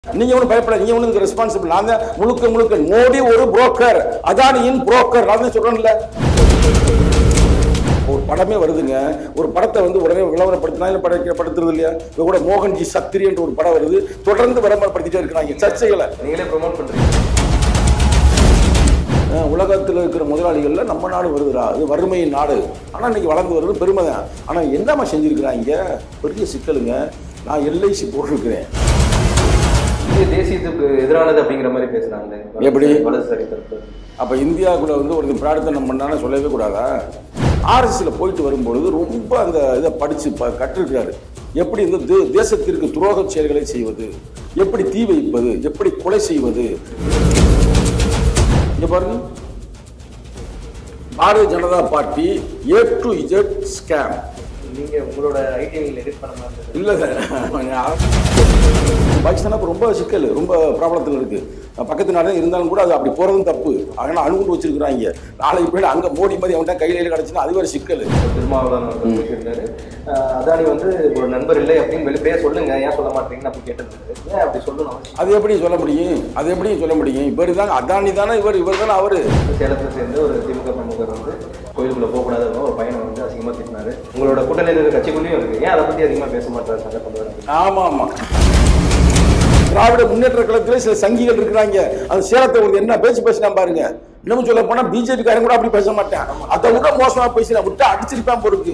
நீங்க ஒன்றும் பயப்பட நீங்க ஒன்றும் ரெஸ்பான்சிபிள் நான் தான் முழுக்க முழுக்க மோடி ஒரு புரோக்கர் அதானியின் புரோக்கர் நான் தான் சொல்றேன்ல ஒரு படமே வருதுங்க ஒரு படத்தை வந்து உடனே விளம்பரப்படுத்தினா இல்லை படைக்க படுத்துறது இல்லையா இப்போ கூட மோகன்ஜி சத்திரி என்ற ஒரு படம் வருது தொடர்ந்து விளம்பரப்படுத்திட்டே இருக்கிறாங்க சர்ச்சைகளை நீங்களே ப்ரோமோட் பண்றீங்க அஹ் உலகத்தில் இருக்கிற முதலாளிகள்ல நம்ம நாடு வருதுடா அது வறுமையின் நாடு ஆனால் இன்னைக்கு வளர்ந்து வருது பெருமை தான் ஆனால் என்னம்மா செஞ்சிருக்கிறாங்க பெரிய சிக்கலுங்க நான் எல்ஐசி போட்டிருக்கிறேன் இது தேசியத்துக்கு எதிரானது அப்படிங்கிற மாதிரி பேசுறாங்க எப்படி? வலதுசாரி தரப்பு அப்போ இந்தியாவுக்குள்ள வந்து ஒரு பிரார்த்தனை பண்ணான்னு சொல்லவே கூடாதா ஆர்எஸ்ல போயிட்டு வரும்பொழுது ரொம்ப அந்த இதை படித்து ப கற்றிருக்கிறாரு எப்படி இந்த தே- தேசத்திற்கு துரோக செயல்களை செய்வது எப்படி தீ வைப்பது எப்படி கொலை செய்வது இங்க பாருங்க Bharatiya Janata party A to Z scam நீங்க உங்களோட ஐடியா நீங்க எடிட் பண்ண மாதிரி இல்லை சார் பாகிஸ்தான் அப்போ ரொம்ப சிக்கல் ரொம்ப ப்ராப்ளத்தில் இருக்கு பக்கத்து நாடு இருந்தாலும் கூட அது அப்படி போகிறதும் தப்பு அதனால் அணுகுண்டு வச்சிருக்கிறாங்க நாளைக்கு போய் அங்கே மோடி மாதிரி அவன்கிட்ட கையில் கிடச்சுன்னா அது வேறு சிக்கல் திருமாவளவன் அவர்கள் பேசியிருந்தாரு அஹ் அதானி வந்து ஒரு நண்பர் இல்லை அப்படின்னு வெளிப்படையா சொல்லுங்க ஏன் சொல்ல மாட்டீங்கன்னு அப்படி கேட்டிருந்தாரு ஏன் அப்படி சொல்லணும் அவசியம் அது எப்படி சொல்ல முடியும் அது எப்படி சொல்ல முடியும் இவர் தாங்க அதானி தானே இவர் இவர் தானே அவர் சேலத்துல சேர்ந்து ஒரு திமுக பிரமுகர் வந்து கோயிலுக்குள்ள போகக்கூடாதுன்னு ஒரு பையனை வந்து அசிங்கமா திட்டினாரு உங்களோட கூட்டணியில் இருக்கிற கட்சிக்குள்ளேயும் இருக்கு ஏன் அதை பத்தி அதிகமா பேச மாட்டாரு சண்டை பண்ணுவாரு ஆமாம் ஆமாம் திராவிட முன்னேற்ற கழகத்தில் சில சங்கிகள் இருக்கிறாங்க அது சேலத்தை ஒரு என்ன பேச்சு பேசினா பாருங்க இன்னமும் சொல்ல போனா பிஜேபி காரங்க கூட அப்படி பேச மாட்டேன் அதை விட மோசமா பேசினா விட்டு அடிச்சிருப்பான் பொறுக்கு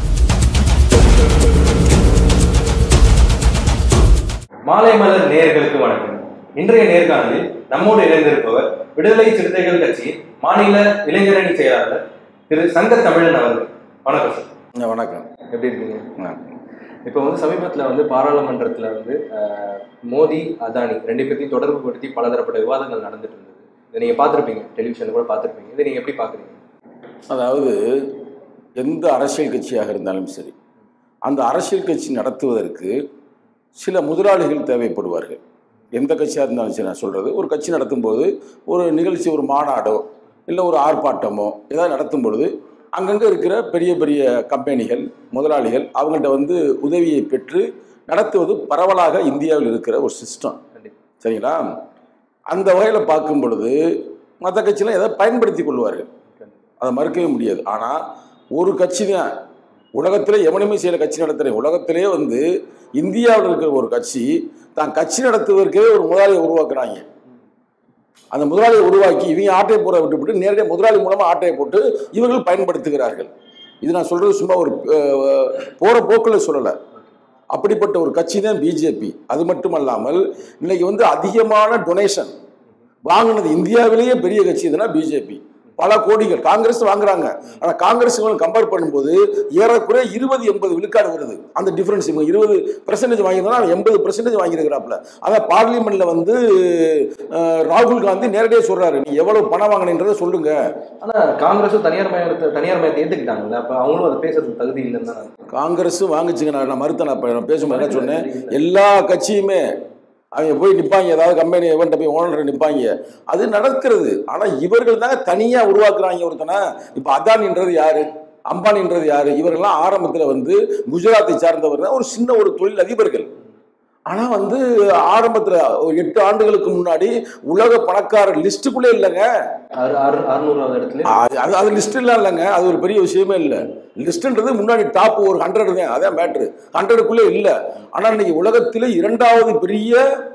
மாலை மலர் நேயர்களுக்கு வணக்கம் இன்றைய நேர்காணலில் நம்மோடு இணைந்திருப்பவர் விடுதலை சிறுத்தைகள் கட்சி மாநில இளைஞரணி செயலாளர் திரு சங்க தமிழன் அவர்கள் வணக்கம் சார் வணக்கம் எப்படி இருக்கீங்க வணக்கம். இப்போ வந்து சமீபத்தில் வந்து பாராளுமன்றத்தில் வந்து அஹ், மோடி அதானி ரெண்டு பேர்த்தையும் தொடர்பு படுத்தி பலதரப்பட்ட விவாதங்கள் நடந்துட்டு இருந்தது இதை நீங்கள் பார்த்துருப்பீங்க டெலிவிஷனில் கூட பார்த்துருப்பீங்க இதை நீங்கள் எப்படி பார்க்குறீங்க அதாவது எந்த அரசியல் கட்சியாக இருந்தாலும் சரி அந்த அரசியல் கட்சி நடத்துவதற்கு சில முதலாளிகள் தேவைப்படுவார்கள் எந்த கட்சியாக இருந்தாலும் சரி நான் சொல்கிறது ஒரு கட்சி நடத்தும் போது ஒரு நிகழ்ச்சி ஒரு மாநாடோ இல்லை ஒரு ஆர்ப்பாட்டமோ ஏதாவது நடத்தும் பொழுது அங்கங்கே இருக்கிற பெரிய பெரிய கம்பெனிகள் முதலாளிகள் அவங்கள்ட்ட வந்து உதவியை பெற்று நடத்துவது பரவலாக இந்தியாவில் இருக்கிற ஒரு சிஸ்டம் கண்டிப்பாக சரிங்களா அந்த வகையில் பார்க்கும் பொழுது மற்ற கட்சியெலாம் எதை பயன்படுத்தி கொள்வார்கள் அதை மறுக்கவே முடியாது ஆனால் ஒரு கட்சி தான் உலகத்திலே எவனுமே செய்யற கட்சி நடத்துகிறேன் உலகத்திலே வந்து இந்தியாவில் இருக்கிற ஒரு கட்சி தான் கட்சி நடத்துவதற்கே ஒரு முதலாளியை உருவாக்குறாங்க அந்த முதலாளியை உருவாக்கி இவங்க ஆட்டையை போட விட்டுவிட்டு நேரடியாக முதலாளி மூலமாக ஆட்டையை போட்டு இவர்கள் பயன்படுத்துகிறார்கள் இது நான் சொல்கிறது சும்மா ஒரு அஹ், போற போக்கில் சொல்லலை அப்படிப்பட்ட ஒரு கட்சி தான் பிஜேபி அது மட்டுமல்லாமல் இன்னைக்கு வந்து அதிகமான டொனேஷன் வாங்கினது இந்தியாவிலேயே பெரிய கட்சி எதுனா பிஜேபி பல கோடிகள் காங்கிரஸ் வாங்குறாங்க ஆனால் காங்கிரஸ் கம்பேர் பண்ணும்போது ஏறக்குறைய இருபது எண்பது விழுக்காடு வருது அந்த டிஃபரன்ஸ் இவங்க இருபது பெர்சன்டேஜ் வாங்கியிருந்தா எண்பது பெர்சன்டேஜ் வாங்கியிருக்கிறாப்புல அதான் பார்லிமெண்ட்ல வந்து அஹ், ராகுல் காந்தி நேரடியாக சொல்றாரு நீ எவ்வளவு பணம் வாங்கினன்றதை சொல்லுங்க ஆனால் காங்கிரஸும் தனியார் மயத்தை தனியார் மயத்தை ஏற்றுக்கிட்டாங்கல்ல அப்போ அவங்களும் அதை பேசுறதுக்கு தகுதி இல்லைன்னு தான் நான் காங்கிரஸும் வாங்குச்சுங்க நான் நான் மறுத்தேன் நான் இப்ப நான் பேசும்போது என்ன சொன்னேன் எல்லா கட்சியுமே அவங்க போய் நிற்பாங்க ஏதாவது கம்பெனி இவன்ட்ட போய் ஓனர் நிற்பாங்க அது நடக்கிறது ஆனால் இவர்கள் தாங்க தனியாக உருவாக்குறாங்க ஒருத்தனை இப்போ அதானின்றது யாரு அம்பானின்றது யாரு இவர்கள்லாம் ஆரம்பத்தில் வந்து குஜராத்தை சார்ந்தவர் தான் ஒரு சின்ன ஒரு தொழில் அதிபர்கள் ஆனால் வந்து ஆரம்பத்தில் ஒரு எட்டு ஆண்டுகளுக்கு முன்னாடி உலக பணக்காரர் லிஸ்ட்டுக்குள்ளே இல்லைங்க ஆறு ஆறு அறுநூறாவது இடத்துல அது அது அது லிஸ்ட்லாம் இல்லைங்க அது ஒரு பெரிய விஷயமே இல்லை லிஸ்ட்ன்றது முன்னாடி டாப் ஒரு ஹண்ட்ரட் தான் அதான் மேட்ரு ஹண்ட்ரடுக்குள்ளே இல்லை ஆனால் இன்னைக்கு உலகத்திலே இரண்டாவது பெரிய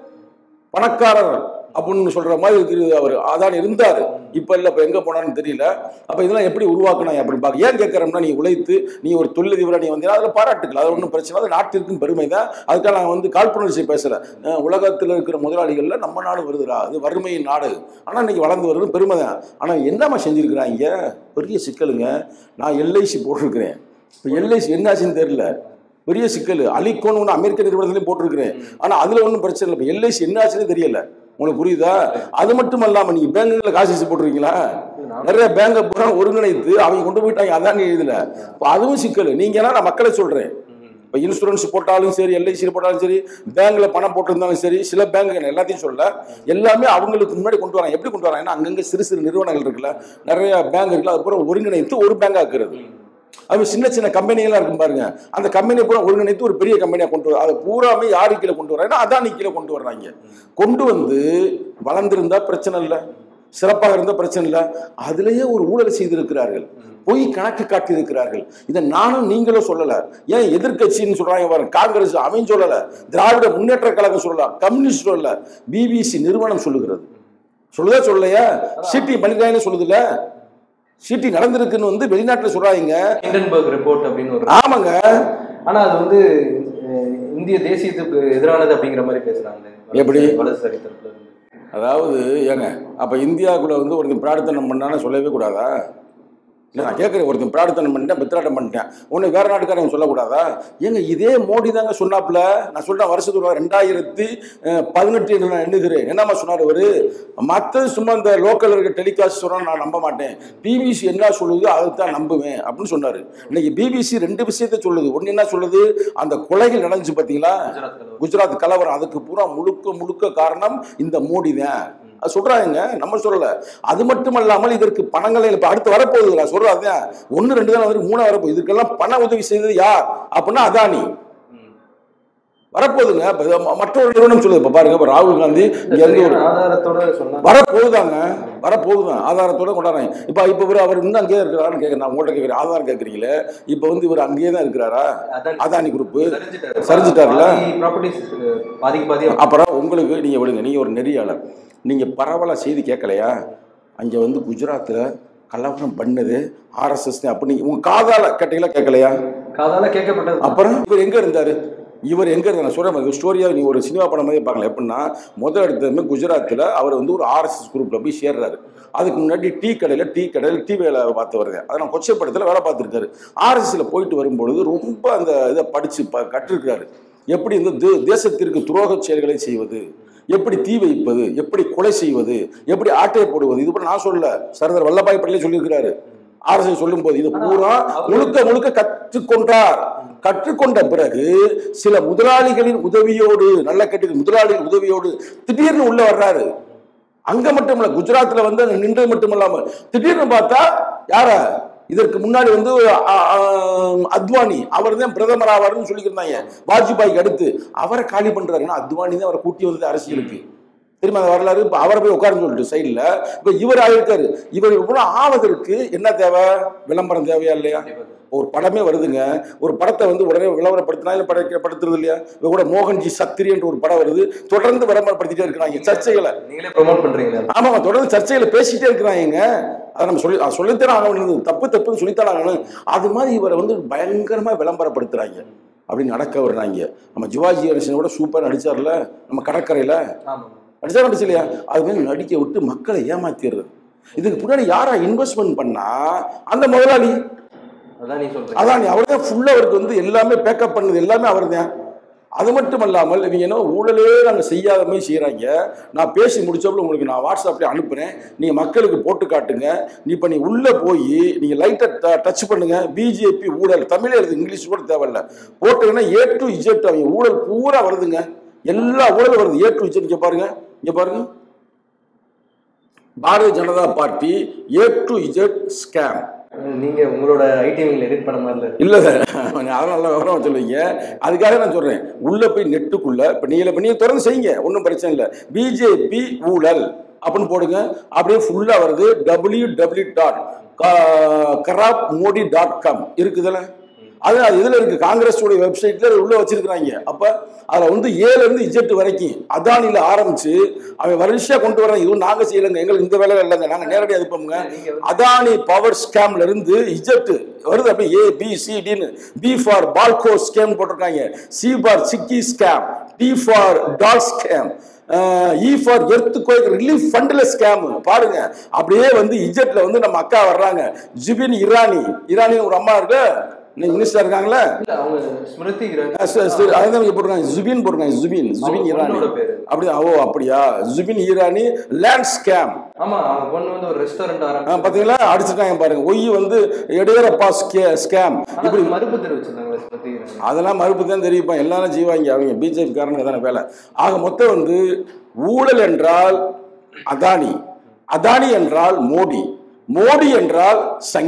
பணக்காரர் அப்படின்னு சொல்ற மாதிரி இருக்குது அவர் அதான் இருந்தார் இப்போ இல்லை இப்போ எங்கே போனான்னு தெரியல அப்போ இதெல்லாம் எப்படி உருவாக்கணும் அப்படின்னு பார்க்க ஏன் கேட்குறோம்னா நீ உழைத்து நீ ஒரு தொழிலதிபராக நீ வந்தீங்கன்னா அதில் பாராட்டுக்கலாம் அது ஒன்றும் பிரச்சனை இல்லை. அது நாட்டிற்கும் பெருமை தான் அதுக்காக நான் வந்து காழ்ப்புணர்ச்சி பேசுகிறேன் உலகத்தில் இருக்கிற முதலாளிகளில் நம்ம நாடு வருதுடா அது வறுமையின் நாடு ஆனால் இன்னைக்கு வளர்ந்து வருது பெருமை தான் ஆனால் என்னம்மா செஞ்சுருக்கிறாங்க பெரிய சிக்கலுங்க நான் எல்ஐசி போட்டிருக்கிறேன் இப்போ எல்ஐசி என்னாச்சுன்னு தெரியல பெரிய சிக்கல் அலிகோன் ஒன்று அமெரிக்க நிறுவனத்துலையும் போட்டிருக்கிறேன் ஆனால் அதில் ஒன்றும் பிரச்சனை இல்லை இப்போ எல்ஐசி என்னாச்சுன்னு தெரியல உங்களுக்கு புரியுதா அது மட்டும் இல்லாமல் நீங்கள் பேங்குகளில் காசு வச்சு போட்டிருக்கீங்களா நிறைய பேங்கை பூரா ஒருங்கிணைத்து அவங்க கொண்டு போயிட்டாங்க அதான் இதில் இப்போ அதுவும் சிக்கல் நீங்கள் நான் மக்களை சொல்கிறேன் இப்போ இன்சூரன்ஸ் போட்டாலும் சரி எல்ஐசியில் போட்டாலும் சரி பேங்க்கில் பணம் போட்டிருந்தாலும் சரி சில பேங்க் எல்லாத்தையும் சொல்ல எல்லாமே அவங்களுக்கு முன்னாடி கொண்டு வராங்க எப்படி கொண்டு வராங்க ஏன்னா அங்கங்கே சிறு சிறு நிறுவனங்கள் இருக்குல்ல நிறைய பேங்க் இருக்குல்ல அது பூரா ஒருங்கிணைத்து ஒரு பேங்க் ஆக்குறது அது சின்ன சின்ன கம்பெனிகளாக இருக்கும் பாருங்க அந்த கம்பெனியை பூரா ஒருங்கிணைத்து ஒரு பெரிய கம்பெனியாக கொண்டு வர அதை பூராமே யாரு கீழே கொண்டு வர்றாங்கன்னா அதானி கீழே கொண்டு வர்றாங்க கொண்டு வந்து வளர்ந்திருந்தா பிரச்சனை இல்லை சிறப்பாக இருந்தால் பிரச்சனை இல்லை அதுலேயே ஒரு ஊழல் செய்திருக்கிறார்கள் பொய் கணக்கு காட்டியிருக்கிறார்கள் இதை நானும் நீங்களும் சொல்லல ஏன் எதிர்க்கட்சின்னு சொல்றாங்க பாருங்க காங்கிரஸ் அவன் சொல்லல திராவிட முன்னேற்ற கழகம் சொல்லலாம் கம்யூனிஸ்ட் சொல்லல பிபிசி நிறுவனம் சொல்லுகிறது சொல்லுதா சொல்லலையா சிட்டி பண்ணிருக்காங்கன்னு சொல்லுதுல்ல சிட்டி நடந்திருக்குன்னு வந்து வெளிநாட்டுல சொல்றாங்க ஹிண்டன்பர்க் ரிப்போர்ட் அப்படின்னு ஒரு ஆமாங்க ஆனா அது வந்து அஹ், இந்திய தேசியத்துக்கு எதிரானது அப்படிங்கிற மாதிரி பேசுறாங்க எப்படி? வலதுசாரி தரப்புல இருந்து அதாவது ஏங்க அப்ப இந்தியாவுக்குள்ள வந்து ஒருத்தன் பிரார்த்தனை பண்ணான்னு சொல்லவே கூடாதா இல்லை நான் கேட்குறேன் ஒருத்தன் பிரார்த்தனம் பண்ணிட்டேன் பித்திராட்டம் பண்ணிட்டேன் உன்னை வேற நாட்டுக்காரன் சொல்லக்கூடாதா ஏங்க இதே மோடி தாங்க சொன்னாப்புல நான் சொல்றேன் வருஷத்துக்கு ஒரு ரெண்டாயிரத்தி அஹ், பதினெட்டு என்று நான் எண்ணுகிறேன் என்னம்மா சொன்னார் அவரு மற்ற சும்மா இந்த லோக்கல் இருக்க டெலிகாஸ்ட் சொன்னா நான் நம்ப மாட்டேன் பிபிசி என்ன சொல்லுது அதை தான் நம்புவேன் அப்படின்னு சொன்னாரு இன்னைக்கு பிபிசி ரெண்டு விஷயத்த சொல்லுது ஒன்று என்ன சொல்லுது அந்த கொலைகள் நடந்துச்சு பார்த்தீங்களா குஜராத் கலவரம். குஜராத் கலவரம் அதுக்கு பூரா முழுக்க முழுக்க காரணம் இந்த மோடி தான் அது சொல்றாங்க நம்ம சொல்லல அது மட்டும் அல்லாமல் இதற்கு பணங்களை இப்ப அடுத்து வரப்போகுது நான் சொல்றது அதுதான் ஒன்னு ரெண்டு தான் வந்து மூணா வரப்போகுது இதுக்கெல்லாம் பண உதவி செய்தது யார் அப்படின்னா அதானி ம். வரப்போகுதுங்க இப்ப இது ம- மற்றொரு நிறுவனம் சொல்லுது இப்ப பாருங்க இப்ப ராகுல் காந்தி இல்ல, இங்க இருந்து ஒரு சரியான ஆதாரத்தோட சொன்னா வரப்போகுதாங்க வரப்போகுதான் ஆதாரத்தோட கொண்டாடுறாங்க இப்போ இப்போ இவர் அவர் இன்னும் அங்கேயே இருக்கிறாருன்னு கேட்குறேன் நான் உங்கள்கிட்ட கேட்குறேன் ஆதாரம் கேட்குறீங்களே இப்போ வந்து இவர் அங்கேயே தான் இருக்கிறாரா அதான் அதானி குரூப்பு சரிஞ்சிட்டாரு. சரிஞ்சிட்டாருல? பாதி ப்ராப்பர்ட்டிஸ் பாதிக்கு பாதி அப்புறம் உங்களுக்கு நீங்கள் விடுங்க நீங்கள் ஒரு நெறியாளர் நீங்கள் பரவலாக செய்தி கேட்கலையா அங்கே வந்து குஜராத்தில் கலவரம் பண்ணது ஆர்எஸ்எஸ் அப்படி நீங்க- உங்க காதால கேட்டீங்களா கேட்கலையா காதால கேட்கப்பட்டது அப்புறம் இவர் எங்கே இருந்தார் இவர் எங்கே இருந்தார் நான் சொல்கிறேன் ஸ்டோரியாக நீ ஒரு சினிமா படம் மாதிரி பார்க்கலாம் எப்படின்னா முதல் எடுத்ததுமே குஜராத்தில் அவர் வந்து ஒரு ஆர்எஸ்எஸ் குரூப்பில் போய் சேர்றாரு அதுக்கு முன்னாடி டீ கடையில் டீ கடையில் டீ வேலை பார்த்து வருது அதை நான் கொச்சைப்படத்தில் வேலை பார்த்துருக்காரு ஆர்எஸ்எஸ்ல போயிட்டு வரும்பொழுது ரொம்ப அந்த இதை படித்து ப கற்றிருக்காரு எப்படி இந்த தே- தேசத்திற்கு துரோக செயல்களை செய்வது எப்படி தீ வைப்பது எப்படி கொலை செய்வது எப்படி ஆட்டையை போடுவது இது கூட நான் சொல்லல சர்தார் வல்லபாய் பட்டேலே சொல்லியிருக்கிறாரு அரசு சொல்லும் போது இது பூரா முழுக்க முழுக்க கற்றுக்கொண்டார் கற்றுக்கொண்ட பிறகு சில முதலாளிகளின் உதவியோடு நல்ல கட்டுக்கு முதலாளிகளின் உதவியோடு திடீர்னு உள்ள வர்றாரு அங்க மட்டும் இல்ல குஜராத்ல வந்து அங்க நின்றது மட்டும் இல்லாம திடீர்னு பார்த்தா யார இதற்கு முன்னாடி வந்து அ, அ, அத்வானி அவர் தான் பிரதமர் ஆவார்னு சொல்லியிருந்தாங்க வாஜ்பாய்க்கு அடுத்து அவரை காலி பண்றாருன்னா அத்வானி தான் அவரை கூட்டி வந்தது அரசியலுக்கு தெரியுமா அந்த வரலாறு இப்போ அவரை போய் உட்காருன்னு சொல்லிட்டு சைடில் இப்போ இவர் ஆயிருக்காரு இவர் இவ்வளோ ஆவதற்கு என்ன தேவை விளம்பரம் தேவையா இல்லையா ஒரு படமே வருதுங்க ஒரு படத்தை வந்து உடனே விளம்பரப்படுத்தினா இல்லை படைக்கப்படுத்துறது இல்லையா இப்போ கூட மோகன்ஜி சத்திரி என்ற ஒரு படம் வருது தொடர்ந்து விளம்பரப்படுத்திட்டே இருக்கிறாங்க சர்ச்சைகளை நீங்களே ப்ரோமோட் பண்றீங்களா ஆமாங்க தொடர்ந்து சர்ச்சைகளை பேசிட்டே இருக்கிறாங்க அதை நம்ம சொல்லி அது சொல்லித்தானே ஆகணும் தப்பு தப்புன்னு சொல்லித்தானே ஆகணும் அது மாதிரி இவரை வந்து பயங்கரமாக விளம்பரப்படுத்துறாங்க அப்படி நடக்க வர்றாங்க நம்ம சிவாஜி கணேசனோட சூப்பர் நடிச்சார்ல நம்ம கடற்கரையில் ஆமா நடிச்சா நடிச்சு இல்லையா அது மாதிரி நடிக்க விட்டு மக்களை ஏமாத்திடுறது இதுக்கு பின்னாடி யாரா இன்வெஸ்ட்மெண்ட் பண்ணா அந்த முதலாளி அதான் நீ சொல்றீங்க அதான் அவர் தான் ஃபுல்லாக அவருக்கு வந்து எல்லாமே பேக்கப் பண்ணது எல்லாமே அவர் தான் அது மட்டும் இல்லாமல் இவங்க என்ன ஊழலே நாங்கள் செய்யாத மாதிரி செய்கிறாங்க நான் பேசி முடிச்சப்பல உங்களுக்கு நான் வாட்ஸ்அப்ல அனுப்புகிறேன் நீங்கள் மக்களுக்கு போட்டு காட்டுங்க நீ இப்போ நீ உள்ளே போய் நீங்கள் லைட்டை டச் பண்ணுங்க பிஜேபி ஊழல் தமிழே எழுது இங்கிலீஷ் கூட தேவையில்ல போட்டீங்கன்னா ஏ டு இஜெட் அவங்க ஊழல் பூரா வருதுங்க எல்லா ஊழலும் வருது ஏ டு இஜெட் இங்கே பாருங்க இங்கே பாருங்க Bharatiya Janata party A to Z scam நீங்க உங்களோட ஐடி விங்ல எடிட் பண்ண மாதிரி இருக்கு இல்ல சார் அதெல்லாம் நல்ல விவரம் சொல்லுவீங்க அதுக்காக நான் சொல்றேன் உள்ள போய் நெட்டுக்குள்ள இப்ப நீங்க இப்ப நீங்க திறந்து செய்யுங்க ஒன்றும் பிரச்சனை இல்லை பிஜேபி ஊழல் அப்படின்னு போடுங்க அப்படியே ஃபுல்லா வருது டபிள்யூ டபிள்யூ டாட் கராப் மோடி டாட் காம் இருக்குதுல்ல அது அது இதுல இருக்கு காங்கிரஸோட வெப்சைட்ல உள்ள வச்சிருக்கிறாங்க அப்ப அதுல வந்து ஏல இருந்து இஜெட் வரைக்கும் அதானில ஆரம்பிச்சு அவன் வரிசையா கொண்டு வரான் இதுவும் நாங்க செய்யலைங்க எங்களுக்கு இந்த வேலை இல்லைங்க நாங்க நேரடியாக அனுப்போங்க நீங்க வந்து அதானி பவர் ஸ்கேம்ல இருந்து இஜெட் வருது அப்படி ஏ பி சி டின்னு பி ஃபார் பால்கோ ஸ்கேம் போட்டிருக்காங்க C for chikki scam D for dal scam E for earthquake relief ஃபண்ட்ல ஸ்கேம் பாருங்க அப்படியே வந்து இஜெட்ல வந்து நம்ம அக்கா வர்றாங்க ஜிபின் இரானி இரானி ஒரு அம்மா இருக்கு இன்னைக்கு மினிஸ்டர் இருக்காங்களே இல்ல அவங்க ஸ்மிருதி இரானி அஹ் சரி, சரி, அதுதான் இங்க போட்டிருக்காங்க ஜுபின் போட்டிருக்காங்க ஜுபின் ஜுபின் அவங்க இரானி பொண்ணோட பேரு. அப்படி ஓ அப்படியா ஜுபின் இரானி லேண்ட் ஸ்கேம் ஆமா அவங்க பொண்ணு வந்து ஒரு ரெஸ்டாரண்ட் ஆ, ஆரம்பிச்சு பாத்தீங்களா அடிச்சுட்டாங்க பாருங்க ஒய் வந்து எடையரப்பா ஸ்கேம் ஆனா அதுக்கு மறுப்பு தெரிவிச்சிருந்தாங்க ஸ்மிருதி இரானி அதெல்லாம் மறுப்பு தான் தெரிவிப்பா எல்லாரும் செய்வாங்க அவங்க பிஜேபி காரனுக்கு தானே வேலை ஆக மொத்தம் வந்து ஊழல் என்றால் அதானி அதானி என்றால் மோடி மோடி என்றால் சங்கி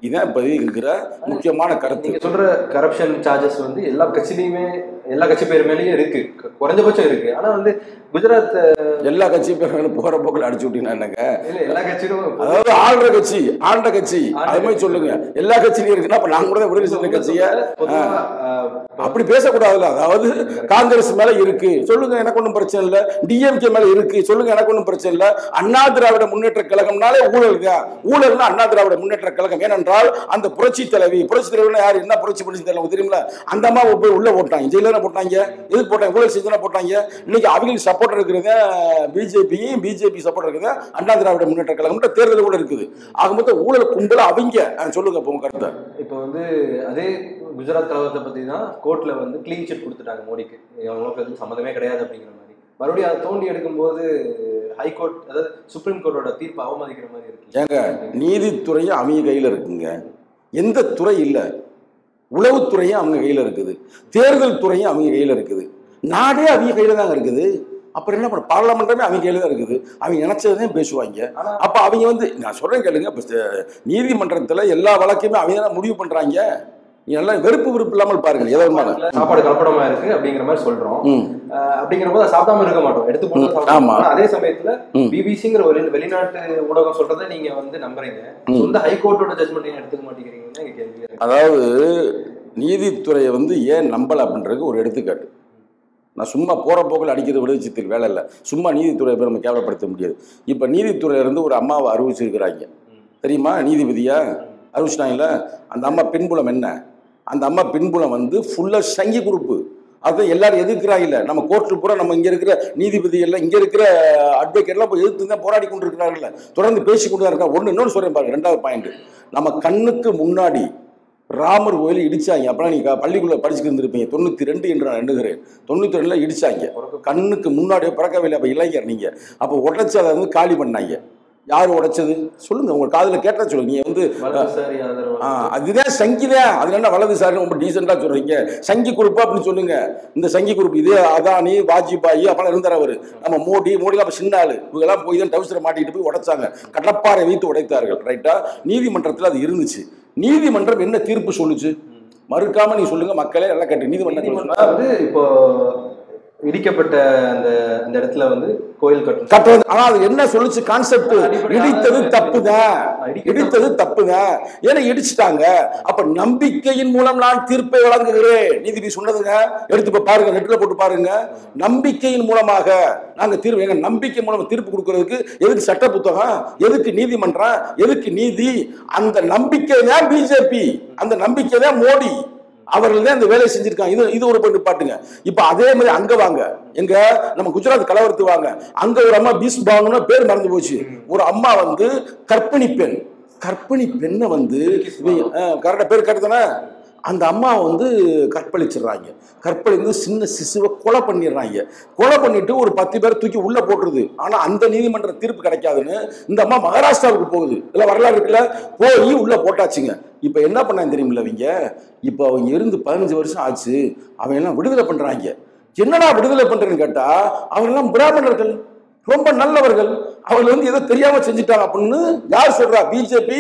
இதான் இப்போ இருக்கிற முக்கியமான கருத்து நீங்க சொல்ற கரப்ஷன் சார்ஜஸ் வந்து எல்லா கட்சியிலயுமே எல்லா கட்சி பேர் மேலேயும் இருக்கு கு- குறைஞ்சபட்சம் இருக்கு ஆனா வந்து குஜராத் எல்லா கட்சி பேரும் போற போக்கில் அடிச்சு விட்டீங்கன்னா என்னங்க இல்ல எல்லா கட்சியிலும் அதாவது ஆள்ற கட்சி ஆண்ட கட்சி அது மாதிரி சொல்லுங்க எல்லா கட்சியிலும் இருக்குன்னா அப்ப நாங்க கூட தான் விடுதலை சிறுத்தை கட்சிய பொதுவா, ஆஹ், அப்படி பேசக்கூடாதுல்ல அதாவது காங்கிரஸ் மேல இருக்கு சொல்லுங்க எனக்கு ஒன்றும் பிரச்சனை இல்ல டிஎம்கே மேல இருக்கு சொல்லுங்க எனக்கு ஒன்றும் பிரச்சனை இல்ல அண்ணா திராவிட முன்னேற்ற கழகம்னாலே ஊழல் தான் ஊழல்னா அண்ணா திராவிட முன்னேற்ற கழகம் ஏனென்றால் அந்த புரட்சி தலைவி புரட்சி தலைவர் யார் என்ன புரட்சி பண்ணி தெரியல தெரியுமில அந்த அம்மாவை போய் உள்ள போட்டாங்க ஜெயில போட்டாங்க எதுக்கு போட்டாங்க ஊழல் செஞ்சு போட்டாங்க இன்னைக்கு அவங்களுக்கு சப்போர்ட் இருக்கிறத பிஜேபியும் பிஜேபி சப்போர்ட் இருக்கிறத அண்ணா திராவிட முன்னேற்ற கழகம் தேர்தல் கூட இருக்குது ஆக மொத்தம் ஊழல் கும்பல அவங்க அஹ் சொல்லுங்க இப்போ உங்க கருத்தை இப்போ வந்து அதே குஜராத் கலவரத்தை பத்தி தான் கோர்ட்ல வந்து க்ளீன் சிட் கொடுத்துட்டாங்க மோடிக்கு அவங்களுக்கு எதுவும் சம்மந்தமே கிடையாது அப்படிங்கிற மாதிரி மறுபடியும் அதை தோண்டி எடுக்கும்போது ஹைகோர்ட் அதாவது சுப்ரீம் கோர்ட்டோட தீர்ப்பு அவமதிக்கிற மாதிரி இருக்கு ஏங்க நீதித்துறையும் அவங்க கையில் இருக்குங்க எந்த துறை இல்லை உளவுத்துறையும் அவங்க கையில் இருக்குது தேர்தல் துறையும் அவங்க கையில் இருக்குது நாடே அவங்க கையில் தாங்க இருக்குது அப்புறம் என்ன பண்ண பார்லமெண்டமே அவங்க கையில் தான் இருக்குது அவங்க நினைச்சதையும் பேசுவாங்க ஆனா அப்போ அவங்க வந்து நான் சொல்கிறேன் கேளுங்க இப்போ நீதிமன்றத்தில் எல்லா வழக்கையுமே அவங்க தான் முடிவு பண்ணுறாங்க நீ நல்லா வெறுப்பு விருப்பு இல்லாமல் பாருங்க ஏதோ ஒன்று சாப்பாடு கலப்படமா இருக்கு அப்படிங்கிற மாதிரி சொல்றோம் ம் ஆஹ் அப்படிங்கிற போது அதை சாப்பிடாம இருக்க மாட்டோம் எடுத்து போட்டு ம், சாப்பிடுவோம். ஆமா. ஆனா அதே சமயத்துல ம். பிபிசிங்கிற ஒரு வெளிநாட்டு ஊடகம் சொல்றதை நீங்க வந்து நம்புறீங்க ம். சொந்த ஹைகோர்ட்டோட ஜட்மெண்ட் எடுத்துக்க மாட்டேங்கிறீங்கன்னு எங்க கேள்வியா இருக்கு அதாவது நீதித்துறையை வந்து ஏன் நம்பலை அப்படின்றதுக்கு ஒரு எடுத்துக்காட்டு நான் சும்மா போகிற போக்கில் அடிக்கிறது விடுவிச்சத்தில் வேலை இல்லை சும்மா நீதித்துறையை போய் நம்ம கேவலப்படுத்த முடியாது இப்போ நீதித்துறையிலேருந்து ஒரு அம்மாவை அறிவிச்சிருக்கிறாங்க ம். தெரியுமா நீதிபதியா அறிவிச்சிட்டாங்கல்ல அந்த அம்மா பின்புலம் என்ன அந்த அம்மா பின்புலம் வந்து ஃபுல்லாக சங்கி குரூப்பு அதை எல்லாரும் எதிர்க்கிறாங்கல்ல நம்ம கோர்ட்டில் பூரா நம்ம இங்கே இருக்கிற நீதிபதி எல்லாம் இங்கே இருக்கிற அட்வொகேட் எல்லாம் போய் எதிர்த்து தான் போராடி கொண்டு இருக்கிறார்கள்ல தொடர்ந்து பேசி கொண்டு தான் இருக்காங்க ஒன்று இன்னொன்று சொல்றேன் பாருங்க ரெண்டாவது பாயிண்ட் நம்ம கண்ணுக்கு முன்னாடி ராமர் கோயில் இடிச்சாங்க அப்பலாம் நீங்க பள்ளிக்குள்ள படிச்சுட்டு இருந்திருப்பீங்க தொண்ணூத்தி ரெண்டு என்று நான் எண்ணுகிறேன் தொண்ணூத்தி ரெண்டுல இடிச்சாங்க கண்ணுக்கு முன்னாடியே பிறக்கவில்லை அப்ப இளைஞர் நீங்க அப்ப உடைச்சு அதை வந்து காலி பண்ணாங்க யார் உடைச்சது சொல்லுங்க உங்க காதுல கேட்டா சொல்லுங்க நீங்க வந்து வலதுசாரி ஆதரவு ஆ, அதுதான் சங்கி தான் அதுல என்ன வலதுசாரி ரொம்ப டீசெண்டா சொல்றீங்க சங்கி குரூப் அப்படின்னு சொல்லுங்க இந்த சங்கி குரூப் இதே அதானி வாஜ்பாய் அப்பெல்லாம் இருந்தார் அவரு நம்ம மோடி மோடி அப்ப சின்ன ஆளு இவங்கெல்லாம் போய் தான் டவுசரை மாட்டிட்டு போய் உடைச்சாங்க கடப்பாறை வைத்து உடைத்தார்கள் ரைட்டா நீதிமன்றத்தில் அது இருந்துச்சு நீதிமன்றம் என்ன தீர்ப்பு சொல்லுச்சு மறுக்காம நீ சொல்லுங்க மக்களே நல்லா கேட்டு நீதிமன்றம் என்ன சொல்லுச்சு? நீதிமன்றம் வந்து இப்போ இடிக்கப்பட்ட அந்த அந்த இடத்துல வந்து கோயில் கட்டணும் கட்டுறது ஆனா அது என்ன சொல்லுச்சு கான்செப்ட் அடிப்படை இடித்தது ஆதாரம் தப்புதான் இடிக்க இடித்தது தப்புதான் ஏன்னா இடிச்சிட்டாங்க அப்ப நம்பிக்கையின் மூலம் நான் தீர்ப்பை வழங்குகிறேன் நீதிபதி சொன்னதுங்க எடுத்து இப்ப பாருங்க நெட்ல போட்டு பாருங்க நம்பிக்கையின் மூலமாக நாங்க தீர்வு எங்க நம்பிக்கை மூலம் தீர்ப்பு கொடுக்கறதுக்கு எதுக்கு சட்ட புத்தகம் எதுக்கு நீதிமன்றம் எதுக்கு நீதி அந்த நம்பிக்கை தான் பிஜேபி அந்த நம்பிக்கை தான் மோடி அவர்கள் தான் இந்த வேலையை செஞ்சிருக்காங்க இது இது ஒரு பண்ணி பாட்டுங்க இப்ப அதே மாதிரி அங்க வாங்க எங்க நம்ம குஜராத் கலவரத்து வாங்க அங்க ஒரு அம்மா பீஸ் பானுன்னு பேர் மறந்து போச்சு ஒரு அம்மா வந்து கர்ப்பிணி பெண் கர்ப்பிணி பெண்ணை வந்து கரெக்டா பேர் கரெக்ட் தானே அந்த அம்மா வந்து கற்பழிச்சிடுறாங்க கற்பழிந்து சின்ன சிசுவை கொலை பண்ணிடுறாங்க கொலை பண்ணிட்டு ஒரு பத்து பேர் தூக்கி உள்ள போட்டுருது ஆனா அந்த நீதிமன்ற தீர்ப்பு கிடைக்காதுன்னு இந்த அம்மா மகாராஷ்டிராவுக்கு போகுது இல்ல வரலாறு இருக்குல்ல போய் உள்ள போட்டாச்சுங்க இப்ப என்ன பண்ணாங்க தெரியுமில்ல அவங்க இப்ப அவங்க இருந்து பதினஞ்சு வருஷம் ஆச்சு அவங்க எல்லாம் விடுதலை பண்றாங்க என்னடா விடுதலை பண்றேன்னு கேட்டா அவங்க எல்லாம் பிராமணர்கள் ரொம்ப நல்லவர்கள் அவங்க வந்து ஏதோ தெரியாம செஞ்சுட்டாங்க அப்படின்னு யார் சொல்றா பிஜேபி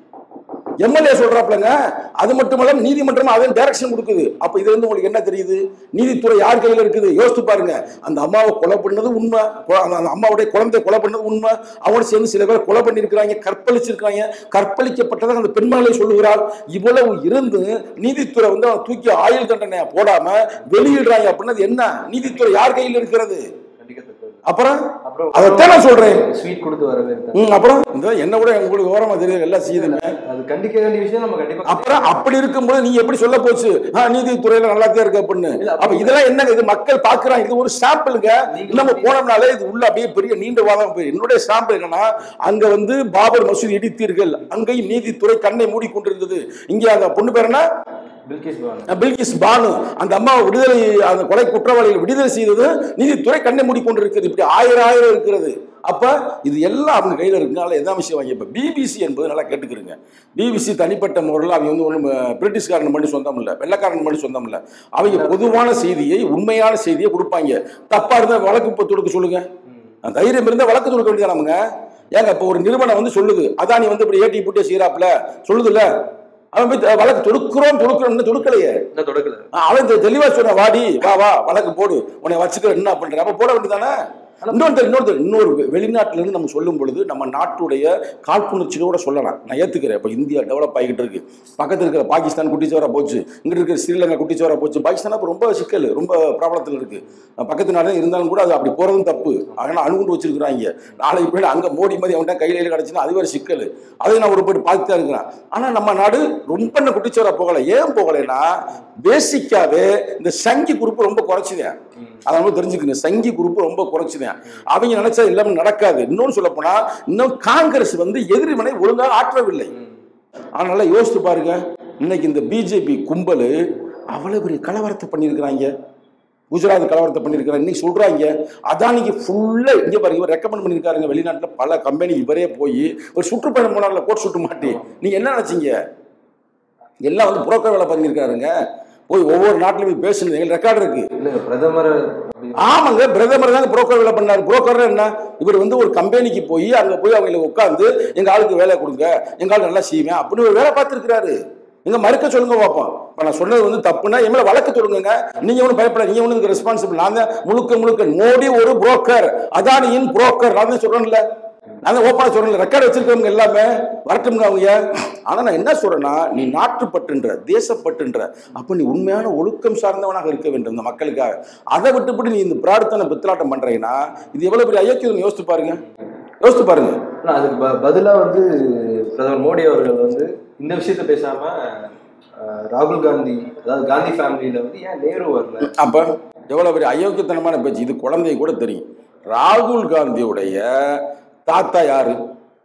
எம்எல்ஏ சொல்றாப்லங்க அது மட்டுமல்ல நீதிமன்றம் அதே டைரக்ஷன் கொடுக்குது அப்ப இது வந்து உங்களுக்கு என்ன தெரியுது நீதித்துறை யார் கையில இருக்குது யோசித்து பாருங்க அந்த அம்மாவை கொலை பண்ணது உண்மை கொ- அந்த அந்த அம்மாவுடைய குழந்தை கொலை பண்ணது உண்மை அவனோட சேர்ந்து சில பேர் கொலை பண்ணியிருக்கிறாங்க கற்பழிச்சிருக்காங்க கற்பழிக்கப்பட்டதாக அந்த பெண்மகளை சொல்லுகிறாள் இவ்வளவு இருந்து நீதித்துறை வந்து அவன் தூக்கி ஆயுள் தண்டனை போடாம வெளியிடுறாங்க அப்படின்னா அது என்ன நீதித்துறை யார் கையில் இருக்கிறது கண்டிக்கத்தக்கது அப்புறம் அப்புறம் அதைத்தான் நான் சொல்றேன் ஸ்வீட் கொடுத்து வரவேற்று ம், அப்புறம் இந்த என்ன விட உங்களுக்கு விவரமா தெரியுது எல்லாம் செய்யுதுங்க அது கண்டிக்க வேண்டிய விஷயம் நம்ம கண்டிப்பா அப்புறம் அப்படி இருக்கும்போது நீங்க எப்படி சொல்ல போச்சு ஆ, நீதித்துறையில நல்லா தான் இருக்கு அப்படின்னு இல்ல, அப்ப இதெல்லாம் என்னங்க இது மக்கள் பாக்குறாங்க இது ஒரு சாம்பிளுங்க நீங்க நம்ம போனோம்னாலே இது உள்ள அப்படியே பெரிய நீண்ட வாதம் போய் என்னுடைய சாம்பிள் என்னன்னா அங்க வந்து பாபர் மசூதி இடித்தீர்கள் அங்கேயும் நீதித்துறை கண்ணை மூடிக்கொண்டிருந்தது இங்க அந்த பொண்ணு பேர் என்ன பில்கிஸ் பானு பில்கிஸ் பானு அந்த அம்மாவை விடுதலை அந்த கொலை குற்றவாளிகள் விடுதலை செய்தது நீதித்துறை கண்ணை மூடிக்கொண்டிருக்கிறது இப்படி ஆயிரம் ஆயிரம் இருக்கிறது அப்ப இது எல்லாம் அவங்க கையில இருக்கனால எதாவது விஷயம் வாங்கி இப்ப பிபிசி என்பது நல்லா கேட்டுக்கிறீங்க பிபிசி தனிப்பட்ட முறையில் அவங்க வந்து ஒன்றும் பிரிட்டிஷ்காரன் மட்டும் சொந்தம் இல்லை வெள்ளக்காரன் மட்டும் சொந்தம் இல்லை அவங்க பொதுவான செய்தியை உண்மையான செய்தியை கொடுப்பாங்க தப்பா இருந்தா வழக்கு இப்போ தொடுக்க சொல்லுங்க ம். தைரியம் இருந்தால் வழக்கு தொடுக்க வேண்டியதானங்க ஏங்க இப்போ ஒரு நிறுவனம் வந்து சொல்லுது அதானி வந்து இப்படி ஏட்டி போட்டு செய்யறாப்ல சொல்லுதுல்ல அவன் போய் த- வழக்கு தொடுக்கிறோம் தொடுக்கிறோம் தொடுக்கலையே இன்னும் தொடக்கல ஆ, அவன் தெ- தெளிவா சொன்ன வாடி வா வா வழக்கு போடு உன்னை வச்சுக்க என்ன பண்ற அப்ப போட வேண்டியதானே இன்னொருத்தர் இன்னொருத்தர் இன்னொரு வெ- வெளிநாட்டுல இருந்து நம்ம சொல்லும் பொழுது நம்ம நாட்டுடைய காழ்ப்புணர்ச்சியோட சொல்லலாம் நான் ஏத்துக்கிறேன் இப்ப இந்தியா டெவலப் ஆகிட்டு இருக்கு பக்கத்துல இருக்கிற பாகிஸ்தான் குட்டிச்சவரா போச்சு இங்கிட்டு இருக்கிற ஸ்ரீலங்கா குட்டிச்சவரா போச்சு பாகிஸ்தான் அப்ப ரொம்ப சிக்கல் ரொம்ப ப்ராப்ளத்தில் இருக்கு அஹ் பக்கத்து நாடு இருந்தாலும் கூட அது அப்படி போறதும் தப்பு அதனால அணுகுண்டு வச்சிருக்கிறாங்க நாளைக்கு போய் அங்க மோடி மாதிரி அவன்கிட்ட கையில கிடச்சுன்னா அது வேற சிக்கல் அதை நான் ஒரு போயிட்டு பார்த்துட்டு தான் இருக்கிறேன் ஆனா நம்ம நாடு ரொம்ப இன்னும் குட்டிச்சவரா போகல ஏன் போகலைன்னா பேசிக்காவே இந்த சங்கி குரூப் ரொம்ப குறைச்சுதேன் அதை நம்ம தெரிஞ்சுக்கணும் சங்கி குரூப் ரொம்ப குறைச்சுதேன் அவங்க நினைச்சா எல்லாமே நடக்காது இன்னொன்னு சொல்ல போனா இன்னும் காங்கிரஸ் வந்து எதிரிமனை ஒழுங்காக ஆற்றவில்லை அதனால யோசித்து பாருங்க இன்னைக்கு இந்த பிஜேபி கும்பல் அவ்வளவு பெரிய கலவரத்தை பண்ணியிருக்கிறாங்க குஜராத் கலவரத்தை பண்ணியிருக்கிறாங்க இன்னைக்கு சொல்றாங்க அதானிக்கு ஃபுல்லா இங்க பாருங்க இவர் ரெக்கமெண்ட் பண்ணியிருக்காருங்க வெளிநாட்டுல பல கம்பெனி இவரே போய் ஒரு சுற்றுப்பயணம் போனார்ல கோட் சுட்டு மாட்டி நீங்க என்ன நினைச்சீங்க எல்லாம் வந்து புரோக்கர் வேலை பண்ணியிருக்காருங்க போய் ஒவ்வொரு நாட்டிலும் போய் பேசுனது எங்களுக்கு ரெக்கார்டு இருக்கு இல்ல பிரதமர் அப்படி- ஆமாங்க பிரதமர் தாங்க புரோக்கர் வேலை பண்ணாரு புரோக்கர் என்ன இவர் வந்து ஒரு கம்பெனிக்கு போய் அங்க போய் அவங்களுக்கு உட்காந்து எங்க ஆளுக்கு வேலை கொடுங்க எங்க ஆளு நல்லா செய்வேன் அப்படின்னு ஒரு வேலை பார்த்துருக்கிறாரு எங்க மறுக்க சொல்லுங்க பார்ப்போம் இப்ப நான் சொன்னது வந்து தப்புன்னா என் மேல வழக்கு தொடுங்க நீங்க ஒன்றும் பயப்பட நீங்க ஒன்றும் ரெஸ்பான்சிபிள் நான் தான் முழுக்க முழுக்க மோடி ஒரு புரோக்கர் அதானியின் புரோக்கர் நான் தான் சொல்றேன்ல நான் தான் ஓப்பனா சொல்றேன் ரெக்கார்டு வச்சிருக்கவங்க எல்லாமே வரட்டும்ங்க அவங்க ஆனா நான் என்ன சொல்றேன்னா நீ நாட்டுப்பட்டுன்ற தேசப்பட்டுன்ற அப்ப நீ உண்மையான ஒழுக்கம் சார்ந்தவனாக இருக்க வேண்டும் இந்த மக்களுக்காக அதை விட்டுப்பட்டு நீ இந்த பிரார்த்தனை பித்தலாட்டம் பண்றீங்கன்னா இது எவ்வளவு பெரிய ஐயக்கியம் யோசித்து பாருங்க யோசித்து பாருங்க ஆனா அதுக்கு ப- பதிலா வந்து பிரதமர் மோடி அவர்கள் வந்து இந்த விஷயத்த பேசாம அஹ், ராகுல் காந்தி அதாவது காந்தி ஃபேமிலியில வந்து ஏன் நேரு வரல அப்ப எவ்வளவு பெரிய அயோக்கியத்தனமான பேச்சு இது குழந்தை கூட தெரியும் ராகுல் காந்தியுடைய தாத்தா யாரு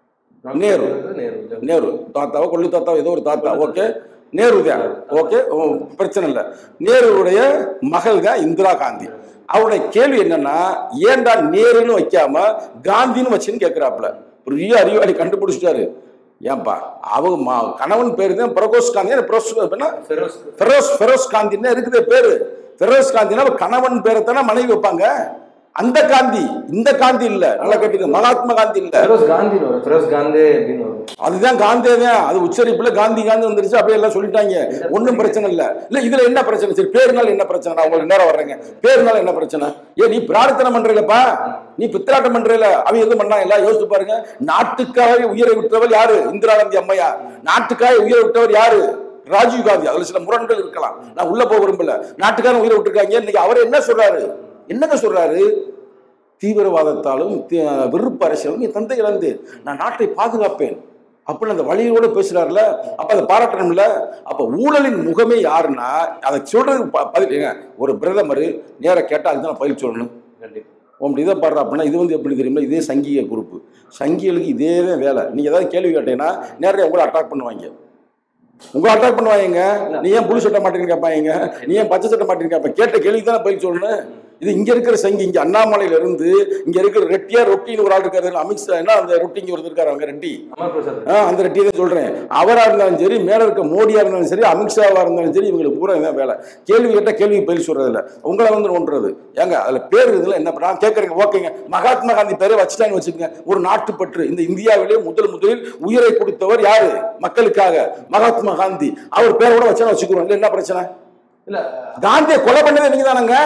நேரு. நேரு நேரு தாத்தாவோ கொள்ளு தாத்தாவோ ஏதோ ஒரு தாத்தா ஓகே நேரு தான் ஓகே பிரச்சனை இல்லை நேருடைய மகள் தான் இந்திரா காந்தி அவருடைய கேள்வி என்னன்னா ஏன்டா நேருன்னு வைக்காம காந்தின்னு வச்சுன்னு கேட்கிறாப்புல பெரிய அறிவாளி கண்டுபிடிச்சிட்டாரு ஏன்பா அவங்க மா- கணவன் பேரு தான் பிரகோஷ் காந்தி பிரகோஷ் அப்படின்னா ஃபெரோஸ் ஃபெரோஸ் ஃபெரோஸ் காந்தின்னு இருக்குது பேரு ஃபெரோஸ் காந்தினா கணவன் பேரை தானே மனைவி வைப்பாங்க அந்த காந்தி இந்த காந்தி இல்ல நல்லா கேட்டுக்க மகாத்மா காந்தி இல்ல ஃபெரோஸ் காந்தி வரும் ஃபெரோஸ் காந்தே அப்படின்னு வரும் அதுதான் காந்தே தான் அது உச்சரிப்புல காந்தி காந்தி வந்துருச்சு அப்படியே எல்லாம் சொல்லிட்டாங்க ஒண்ணும் பிரச்சனை இல்ல இல்ல இதுல என்ன பிரச்சனை சரி பேருனால என்ன பிரச்சனை நான் உங்களுக்கு நேரம் வர்றேங்க பேருனால என்ன பிரச்சனை ஏன் நீ பிரார்த்தனை பண்றீங்களப்பா நீ பித்திராட்டம் பண்றீல அவன் எதுவும் பண்ணாங்க யோசிச்சு பாருங்க நாட்டுக்காக உயிரை விட்டவர் யாரு இந்திரா காந்தி அம்மையா நாட்டுக்காக உயிரை விட்டவர் யாரு ராஜீவ் காந்தி அதுல சில முரண்கள் இருக்கலாம் நான் உள்ள போக விரும்பல நாட்டுக்காரன் உயிரை விட்டுருக்காங்க இன்னைக்கு அவர் என்ன சொல்றாரு என்னங்க சொல்றாரு தீவிரவாதத்தாலும் தி- வெறுப்பு அரசியலும் என் தந்தை இழந்தேன் நான் நாட்டை பாதுகாப்பேன் அப்படின்னு அந்த வழியோட பேசுறாருல அப்ப அதை பாராட்டணும்ல அப்ப ஊழலின் முகமே யாருன்னா அதை சொல்றது ப- பதில் ஏங்க, ஒரு பிரதமர் நேர கேட்டா அதுக்கு தான் பதில் சொல்லணும் கண்டிப்பா உங்கள்கிட்ட இதை பாடுறா அப்படின்னா இது வந்து எப்படி தெரியுமா இதே சங்கிக குரூப்பு சங்கிகளுக்கு இதே தான் வேலை நீங்க ஏதாவது கேள்வி கேட்டீங்கன்னா நேரடியாக உங்களை அட்டாக் பண்ணுவாங்க உங்களை அட்டாக் பண்ணுவாங்க நீ ஏன் புளி சட்ட மாட்டேன்னு கேட்பாங்க நீ ஏன் பச்சை சட்ட மாட்டேன்னு கேட்பேன் கேட்ட கேள்விக்கு தானே பதில் சொல்லணும் இது இங்க இருக்கிற சங்கி இங்க அண்ணாமலையில இருந்து இங்க இருக்கிற ரெட்டியா ரொட்டின்னு ஒரு ஆள் இருக்காரு அமித்ஷா என்ன அந்த ரொட்டி இங்க ஒருத்தர் இருக்காரு அவங்க ரெட்டி அமர் பிரசாத் ஆ, அந்த ரெட்டியை தான் சொல்றேன் அவரா இருந்தாலும் சரி மேல இருக்க மோடியா இருந்தாலும் சரி அமித்ஷாவா இருந்தாலும் சரி இவங்களுக்கு பூரா இதான் வேலை கேள்வி கேட்டா கேள்வி பதில் சொல்றது இல்ல உங்களை வந்து ஒன்றது ஏங்க அதுல பேர் இதுல என்ன நான் கேட்கறேங்க ஓகேங்க மகாத்மா காந்தி பேரை வச்சுட்டான்னு வச்சுக்கோங்க ஒரு நாட்டுப்பற்று இந்த இந்தியாவிலே முதல் முதலில் உயிரை கொடுத்தவர் யாரு மக்களுக்காக மகாத்மா காந்தி அவர் பேரோட வச்சா வச்சுக்கிறோம் இல்ல என்ன பிரச்சனை இல்ல காந்தியை கொலை பண்ணதே நீங்க தானங்க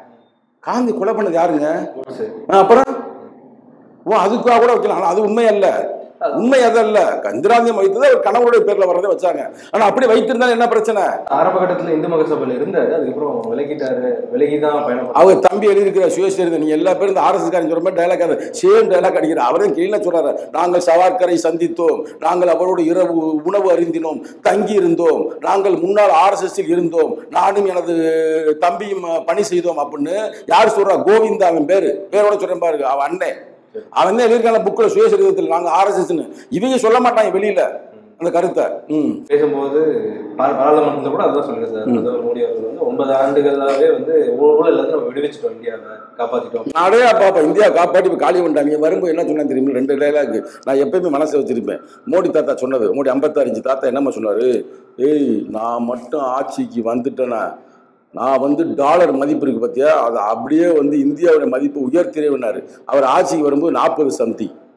காந்தி கொலை பண்ணது யாருங்க சரி ஆ, அப்புறம் ஓ அதுக்காக கூட வைக்கலாம் ஆனா அது உண்மை அல்ல உண்மை அதல்ல கந்திராந்தியம் வைத்தது அவர் கணவருடைய பேர்ல வரதை வச்சாங்க ஆனா அப்படி வைத்திருந்தாலும் என்ன பிரச்சனை ஆரம்ப கட்டத்துல இந்து மகசபையில இருந்தாரு அதுக்கப்புறம் விலகிட்டாரு விலகி தான் பயணம் பண்ணாரு. அவர் தம்பி எழுதியிருக்கிற சுயசரிதை நீங்க எல்லா பேரும் இந்த ஆர்எஸ் காரன் சொல்ற மாதிரி டைலாக் அது சேம் டைலாக் அடிக்கிற அவரும் கீழே சொல்றாரு நாங்கள் சவார்கரை சந்தித்தோம் நாங்கள் அவரோடு இரவு உணவு அறிந்தினோம் தங்கி இருந்தோம் நாங்கள் முன்னாள் ஆர்எஸ்எஸ்ஸில் இருந்தோம் நானும் எனது தம்பியும் அஹ், பணி செய்தோம் அப்படின்னு யார் சொல்றா கோவிந்தா அவன் பேரு பேரோட சொல்றேன் பாருங்க அவன் அண்ணன் அவன் தான் எழுதியிருக்கான புக்கில் சுயசரிதத்தில் நாங்கள் ஆர்எஸ்எஸ்ன்னு இவங்க சொல்ல மாட்டாங்க வெளியில அந்த கருத்தை ம் பேசும்போது பா- பாராளுமன்றத்துல கூட அதான் சொல்லுங்க சார் பிரதமர் மோடி அவர்கள் வந்து ஒன்பது ஆண்டுகளாவே வந்து ஊழல் இருந்து நம்ம விடுவிச்சிட்டோம் இந்தியாவை காப்பாத்திட்டோம் நாடே பாப்பா இந்தியா காப்பாற்றி இப்போ காலி பண்ணிட்டாங்க வரும்போது என்ன சொன்னா தெரியுமா ரெண்டு டைலாக் நான் எப்பயுமே மனசை வச்சிருப்பேன் மோடி தாத்தா சொன்னது மோடி ஐம்பத்தாறு தாத்தா என்னம்மா சொன்னாரு ஏய் நான் மட்டும் ஆட்சிக்கு வந்துட்டேனா நான் வந்து டாலர் மதிப்பு இருக்கு பார்த்தியா அதை அப்படியே வந்து இந்தியாவோட மதிப்பு உயர்த்தினேன்னாரு அவர் ஆட்சிக்கு வரும்போது நாற்பது சம்திங்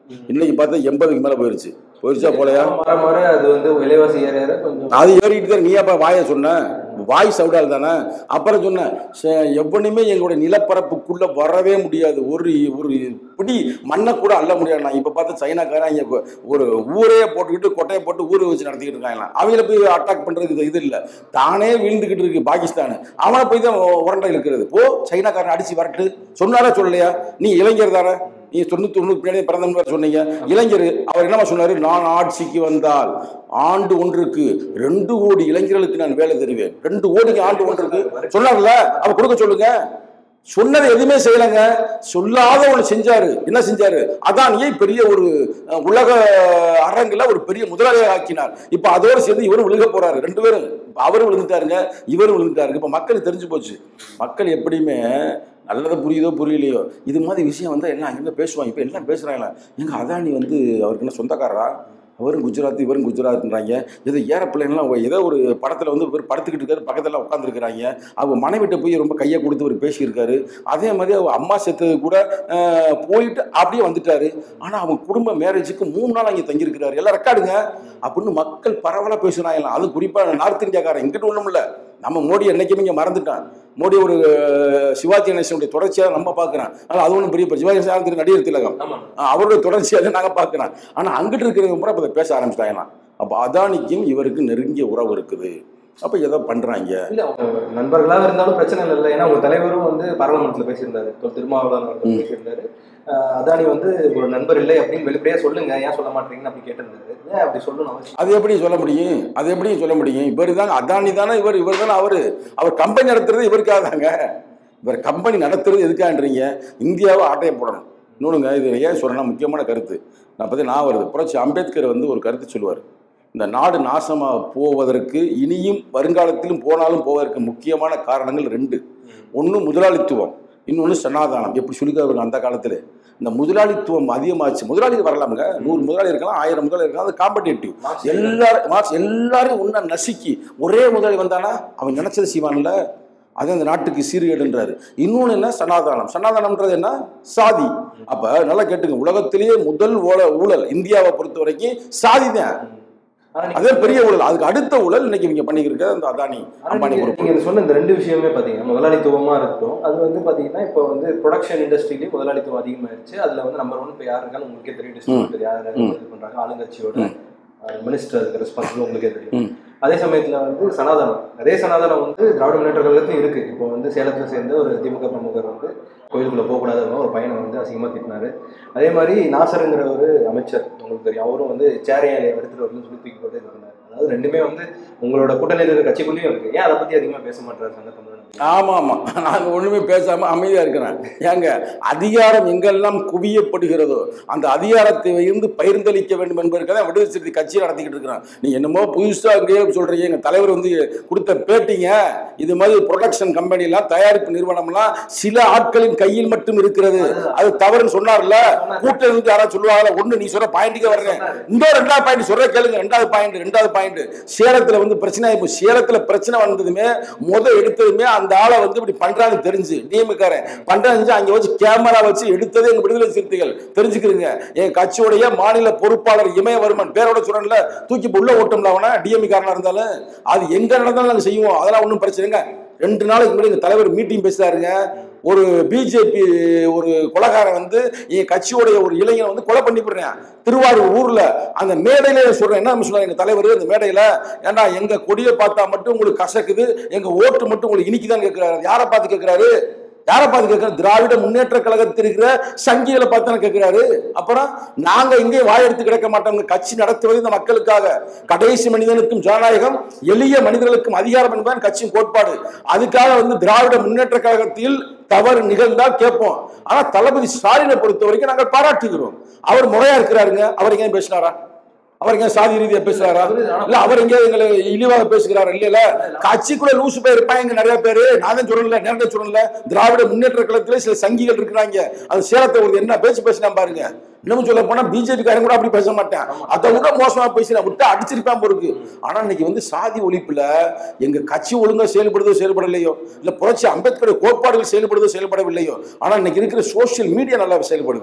இன்னைக்கு பார்த்தா எண்பதுக்கு மேல போயிருச்சு போயிருச்சா போலையா மாற மாற அது வந்து விலைவாசி ஏற ஏற கொஞ்சம் அது ஏறிட்டு தான் நீ அப்ப வாயை சொன்ன வாய் சவுடால் தானே அப்புறம் சொன்னேன் ச- எவனுமே எங்களுடைய நிலப்பரப்புக்குள்ள வரவே முடியாது ஒரு ஒரு பிடி மண்ணை கூட அள்ள முடியாது நான் இப்ப பார்த்து சைனாக்காரன் இங்க கொ- ஒரு ஊரே போட்டுக்கிட்டு கொட்டையை போட்டு ஊரை வச்சு நடத்திக்கிட்டு இருக்காங்க அவங்கள போய் அட்டாக் பண்றதுக்கு இது- இது இல்லை தானே வீழ்ந்துகிட்டு இருக்கு பாகிஸ்தான் அவனை போய் தான் உரண்டை இருக்கிறது போ சைனாக்காரன் அடிச்சு வரட்டு சொன்னாரா சொல்லலையா நீ இளைஞர் தானே நீ தொண்ணூத்தி தொண்ணூறு பின்னாடி பிறந்தவங்க சொன்னீங்க இளைஞர் அவர் என்னமா சொன்னாரு நான் ஆட்சிக்கு வந்தால் ஆண்டு ஒன்றுக்கு ரெண்டு கோடி இளைஞர்களுக்கு நான் வேலை தருவேன் ரெண்டு கோடிக்கு ஆண்டு ஒன்றுக்கு சொன்னார்ல அவர் கொடுக்க சொல்லுங்க சொன்னது எதுவுமே செய்யலைங்க சொல்லாத ஒண்ணு செஞ்சாரு என்ன செஞ்சாரு அதானியை பெரிய ஒரு அஹ், உலக அரங்குல ஒரு பெரிய முதலாளியாக ஆக்கினார் இப்ப அதோடு சேர்ந்து இவரும் விழுக போறாரு ரெண்டு பேரும் இப்ப அவரும் விழுந்துட்டாருங்க இவரும் விழுந்துட்டாருங்க இப்ப மக்களுக்கு தெரிஞ்சு போச்சு மக்கள் எப்படியுமே நல்லது புரியுதோ புரியலையோ இது மாதிரி விஷயம் வந்தால் எல்லாம் எங்கே பேசுவாங்க இப்போ எல்லாம் பேசுகிறாங்களா எங்க அதானி வந்து அவருக்கு என்ன சொந்தக்காரரா அவரும் குஜராத் இவரும் குஜராத்ன்றாங்க ஏதோ ஏரோப்ளேன்லாம் ஏதோ ஒரு படத்தில் வந்து இவர் படுத்துக்கிட்டு இருக்காரு பக்கத்தில் உட்காந்துருக்குறாங்க அவங்க மனைவிட்ட போய் ரொம்ப கையை கொடுத்து அவர் பேசியிருக்காரு அதே மாதிரி அவங்க அம்மா செத்தது கூட அஹ், போயிட்டு அப்படியே வந்துட்டாரு ஆனால் அவங்க குடும்ப மேரேஜுக்கு மூணு நாள் அங்கே தங்கியிருக்கிறாரு எல்லாம் ரெக்கார்டுங்க அப்படின்னு மக்கள் பரவலாக பேசுகிறாங்களாம் அது குறிப்பாக நார்த் இந்தியாக்காரன் இங்கிட்டு ஒன்றும் இல்லை நம்ம மோடி என்னைக்குமே இங்கே மறந்துட்டான் மோடி ஒரு அஹ், சிவாஜி கணேசனுடைய தொடர்ச்சியாக நம்ம பார்க்குறோம் ஆனால் அது ஒன்றும் பெரிய பிரச்சனை. சிவாஜி கணேசன் திரு நடிகர் திலகம் ஆமா ஆஹ் அவருடைய தொடர்ச்சியாக நாங்கள் பார்க்குறோம் ஆனால் அங்கிட்டு இருக்கிறவங்க பூரா இப்போ இதை பேச ஆரம்பிச்சிட்டாங்களாம் அப்போ அதானிக்கும் இவருக்கு நெருங்கிய உறவு இருக்குது அப்போ ஏதோ பண்ணுறாங்க இல்ல அவங்க நண்பர்களாக இருந்தாலும் பிரச்சனை இல்லை ஏன்னா உங்க தலைவரும் வந்து பார்லமெண்ட்ல பேசியிருந்தாரு தொல் திருமாவளவன் அவர்கள் ம். பேசியிருந்தாரு அஹ் அதானி வந்து ஒரு நண்பர் இல்லை அப்படின்னு வெளிப்படையா சொல்லுங்க ஏன் சொல்ல மாட்டீங்கன்னு அப்படி கேட்டிருந்தாரு ஏன் அப்படி சொல்லணும் அவசியம் அது எப்படி சொல்ல முடியும் அது எப்படி சொல்ல முடியும் இவர் தாங்க அதானி தானே இவர் இவர் தானே அவர் அவர் கம்பெனி நடத்துறது இவருக்காக தாங்க இவர் கம்பெனி நடத்துறது எதுக்கான்றீங்க இந்தியாவை ஆட்டையை போடணும் இன்னொன்றுங்க இது ஏன் சொல்றேன்னா முக்கியமான கருத்து நான் பற்றி நான் வருது புரட்சி அம்பேத்கர் வந்து ஒரு கருத்து சொல்லுவார் இந்த நாடு நாசமாக போவதற்கு இனியும் வருங்காலத்திலும் போனாலும் போவதற்கு முக்கியமான காரணங்கள் ரெண்டு ஒன்று முதலாளித்துவம் இன்னொன்று சனாதானம் எப்படி சொல்லிக்காரு அந்த காலத்தில் இந்த முதலாளித்துவம் அதிகமாச்சு முதலாளி வரலாமுங்க நூறு முதலாளி இருக்கலாம் ஆயிரம் முதலாளி இருக்கலாம் அது காம்படேட்டிவ் எல்லாரும் மார்க்ஸ் எல்லாரும் ஒன்றா நசுக்கி ஒரே முதலாளி வந்தானா அவன் நினைச்சது செய்வான்ல அது அந்த நாட்டுக்கு சீர்கேடுன்றாரு இன்னொன்று என்ன சனாதானம் சனாதானம்ன்றது என்ன சாதி அப்ப நல்லா கேட்டுங்க உலகத்திலேயே முதல் ஊழல் ஊழல் இந்தியாவை பொறுத்த வரைக்கும் சாதி தான் ஆனா நீங்க- அதே பெரிய ஊழல் அதுக்கு அடுத்த ஊழல் இன்னைக்கு இவங்க பண்ணிக்கிட்டு அந்த அதானி ஆனா அம்பானி நீங்க- குரூப் நீங்க சொன்ன இந்த ரெண்டு விஷயமே பாத்தீங்கன்னா முதலாளித்துவமா இருக்கட்டும் அது வந்து பாத்தீங்கன்னா இப்போ வந்து ப்ரொடக்ஷன் இண்டஸ்ட்ரியிலேயே முதலாளித்துவம் அதிகமாயிருச்சு அதுல வந்து நம்பர் ஒன் இப்போ யார் இருக்கான்னு உங்களுக்கே தெரியும் டிஸ்ட்ரிபியூட்டர் யார் ம். இது பண்றாங்க ஆளுங்கட்சியோட மினிஸ்டர் அதுக்கு ரெஸ்பான்சிபிள் உங்களுக்கே தெரியும் ம். அதே சமயத்துல வந்து சனாதனம் அதே சனாதனம் வந்து திராவிட முன்னேற்ற கழகத்தையும் இருக்கு இப்போ வந்து சேலத்துல சேர்ந்த ஒரு திமுக பிரமுகர் வந்து கோயிலுக்குள்ள போகக்கூடாதுன்னு ஒரு பையனை வந்து அசிங்கமா திட்டினாரு அதே மாதிரி நாசருங்கிற ஒரு அமைச்சர் உங்களுக்கு தெரியும் அவரும் வந்து சேரையாலை எடுத்துட்டு வரணும்னு சொல்லி தூக்கி போட்டு இது பண்ணாரு அதாவது ரெண்டுமே வந்து உங்களோட கூட்டணியில் இருக்கிற கட்சிக்குள்ளேயும் இருக்கு ஏன் அதை பத்தி அதிகமா பேச மாட்டாரு சங்க தமிழன் ஆமா ஆமா நாங்க ஒண்ணுமே பேசாம அமைதியா இருக்கிறேன் ஏங்க அதிகாரம் எங்கெல்லாம் குவியப்படுகிறதோ அந்த அதிகாரத்தை இருந்து பகிர்ந்தளிக்க வேண்டும் என்பதற்காக விடுதலை சிறுத்தை கட்சி நடத்திக்கிட்டு இருக்கிறான் நீ என்னமோ புதுசா அங்கேயே சொல்றீங்க எங்க தலைவர் வந்து கொடுத்த பேட்டிங்க இது மாதிரி ப்ரொடக்ஷன் கம்பெனி எல்லாம் தயாரிப்பு நிறுவனம்லாம் சில ஆட்களின் கையில் மட்டும் இருக்கிறது அது தவறுன்னு சொன்னார்ல கூட்டம் இருந்து யாராவது சொல்லுவாங்களா ஒண்ணு நீ சொல்ற பாயிண்ட்டுக்கே வர்றேன் இன்னொரு ரெண்டாவது பாயிண்ட் சொல்ற கேளுங்க ரெண்டாவது பாயிண்ட் ரெண்டாவது பாயிண்ட் சேலத்துல வந்து பிரச்சனை ஆயிப்போம் சேலத்துல பிரச்சனை வந்ததுமே முத எடுத்ததுமே அந்த ஆளை வந்து இப்படி பண்றான்னு தெரிஞ்சு டிஎம்காரன் பண்றான்னு அங்க வச்சு கேமரா வச்சு எடுத்ததே எங்க விடுதலை சிறுத்தைகள் தெரிஞ்சுக்கிறீங்க என் கட்சியுடைய மாநில பொறுப்பாளர் இமயவர்மன் பேரோட சொல்றேன்ல தூக்கி உள்ள ஓட்டம்ல அவன டிஎம்இ காரனா இருந்தாலும் அது எங்க நடந்தாலும் நாங்க செய்வோம் அதெல்லாம் ஒன்றும் பிரச்சனை இல்லைங்க ரெண்டு நாளைக்கு முன்னாடி எங்க தலைவர் மீட்டிங் பேசுறாருங்க ஒரு பிஜேபி ஒரு கொலகாரன் வந்து என் கட்சியோடைய ஒரு இளைஞனை வந்து கொலை பண்ணி போடுறேன் திருவாரூர் ஊர்ல அந்த மேடையில சொல்றேன் என்ன சொல்றாங்க எங்க தலைவர் அந்த மேடையில ஏன்னா எங்க கொடியை பார்த்தா மட்டும் உங்களுக்கு கசக்குது எங்க ஓட்டு மட்டும் உங்களுக்கு இனிக்குதான் கேட்கிறாரு யாரை பார்த்து கேட்கிறாரு யாரை பார்த்து கேட்கிறாரு திராவிட முன்னேற்ற கழகத்தில் இருக்கிற சங்கிகளை பார்த்து தானே கேட்கிறாரு அப்புறம் நாங்க இங்கே வாயெடுத்து கிடக்க மாட்டோம் கட்சி நடத்துவது இந்த மக்களுக்காக கடைசி மனிதனுக்கும் ஜனநாயகம் எளிய மனிதர்களுக்கும் அதிகாரம் என்பதுதான் கட்சியின் கோட்பாடு அதுக்காக வந்து திராவிட முன்னேற்ற கழகத்தில் தவறு நிகழ்ந்தால் கேட்போம் ஆனா தளபதி ஸ்டாலினை பொறுத்த வரைக்கும் நாங்கள் பாராட்டுகிறோம் அவர் முறையா இருக்கிறாருங்க அவர் எங்கேயும் பேசினாரா அவர் எங்க சாதி ரீதியா பேசுறாரா இல்ல அவர் எங்க எங்களை இழிவாக பேசுகிறாரா இல்ல கட்சிக்குள்ள லூசு பேர் இருப்பாங்க இங்க நிறைய பேரு நான் தான் சொல்லல நேரடியா சொல்லல திராவிட முன்னேற்ற கழகத்துல சில சங்கிகள் இருக்கிறாங்க அது சேலத்தை ஒரு என்ன பேச்சு பேசினா பாருங்க இன்னமும் சொல்ல போனா பிஜேபி காரங்க கூட அப்படி பேச மாட்டேன் அதை விட மோசமா பேசி நான் விட்டு அடிச்சிருப்பான் பொருக்கு ஆனா இன்னைக்கு வந்து சாதி ஒழிப்புல எங்க கட்சி ஒழுங்கா செயல்படுதோ செயல்படலையோ இல்ல புரட்சி அம்பேத்கர் கோட்பாடுகள் செயல்படுதோ செயல்படவில்லையோ ஆனா இன்னைக்கு இருக்கிற சோசியல் மீடியா நல்லா செயல்படுது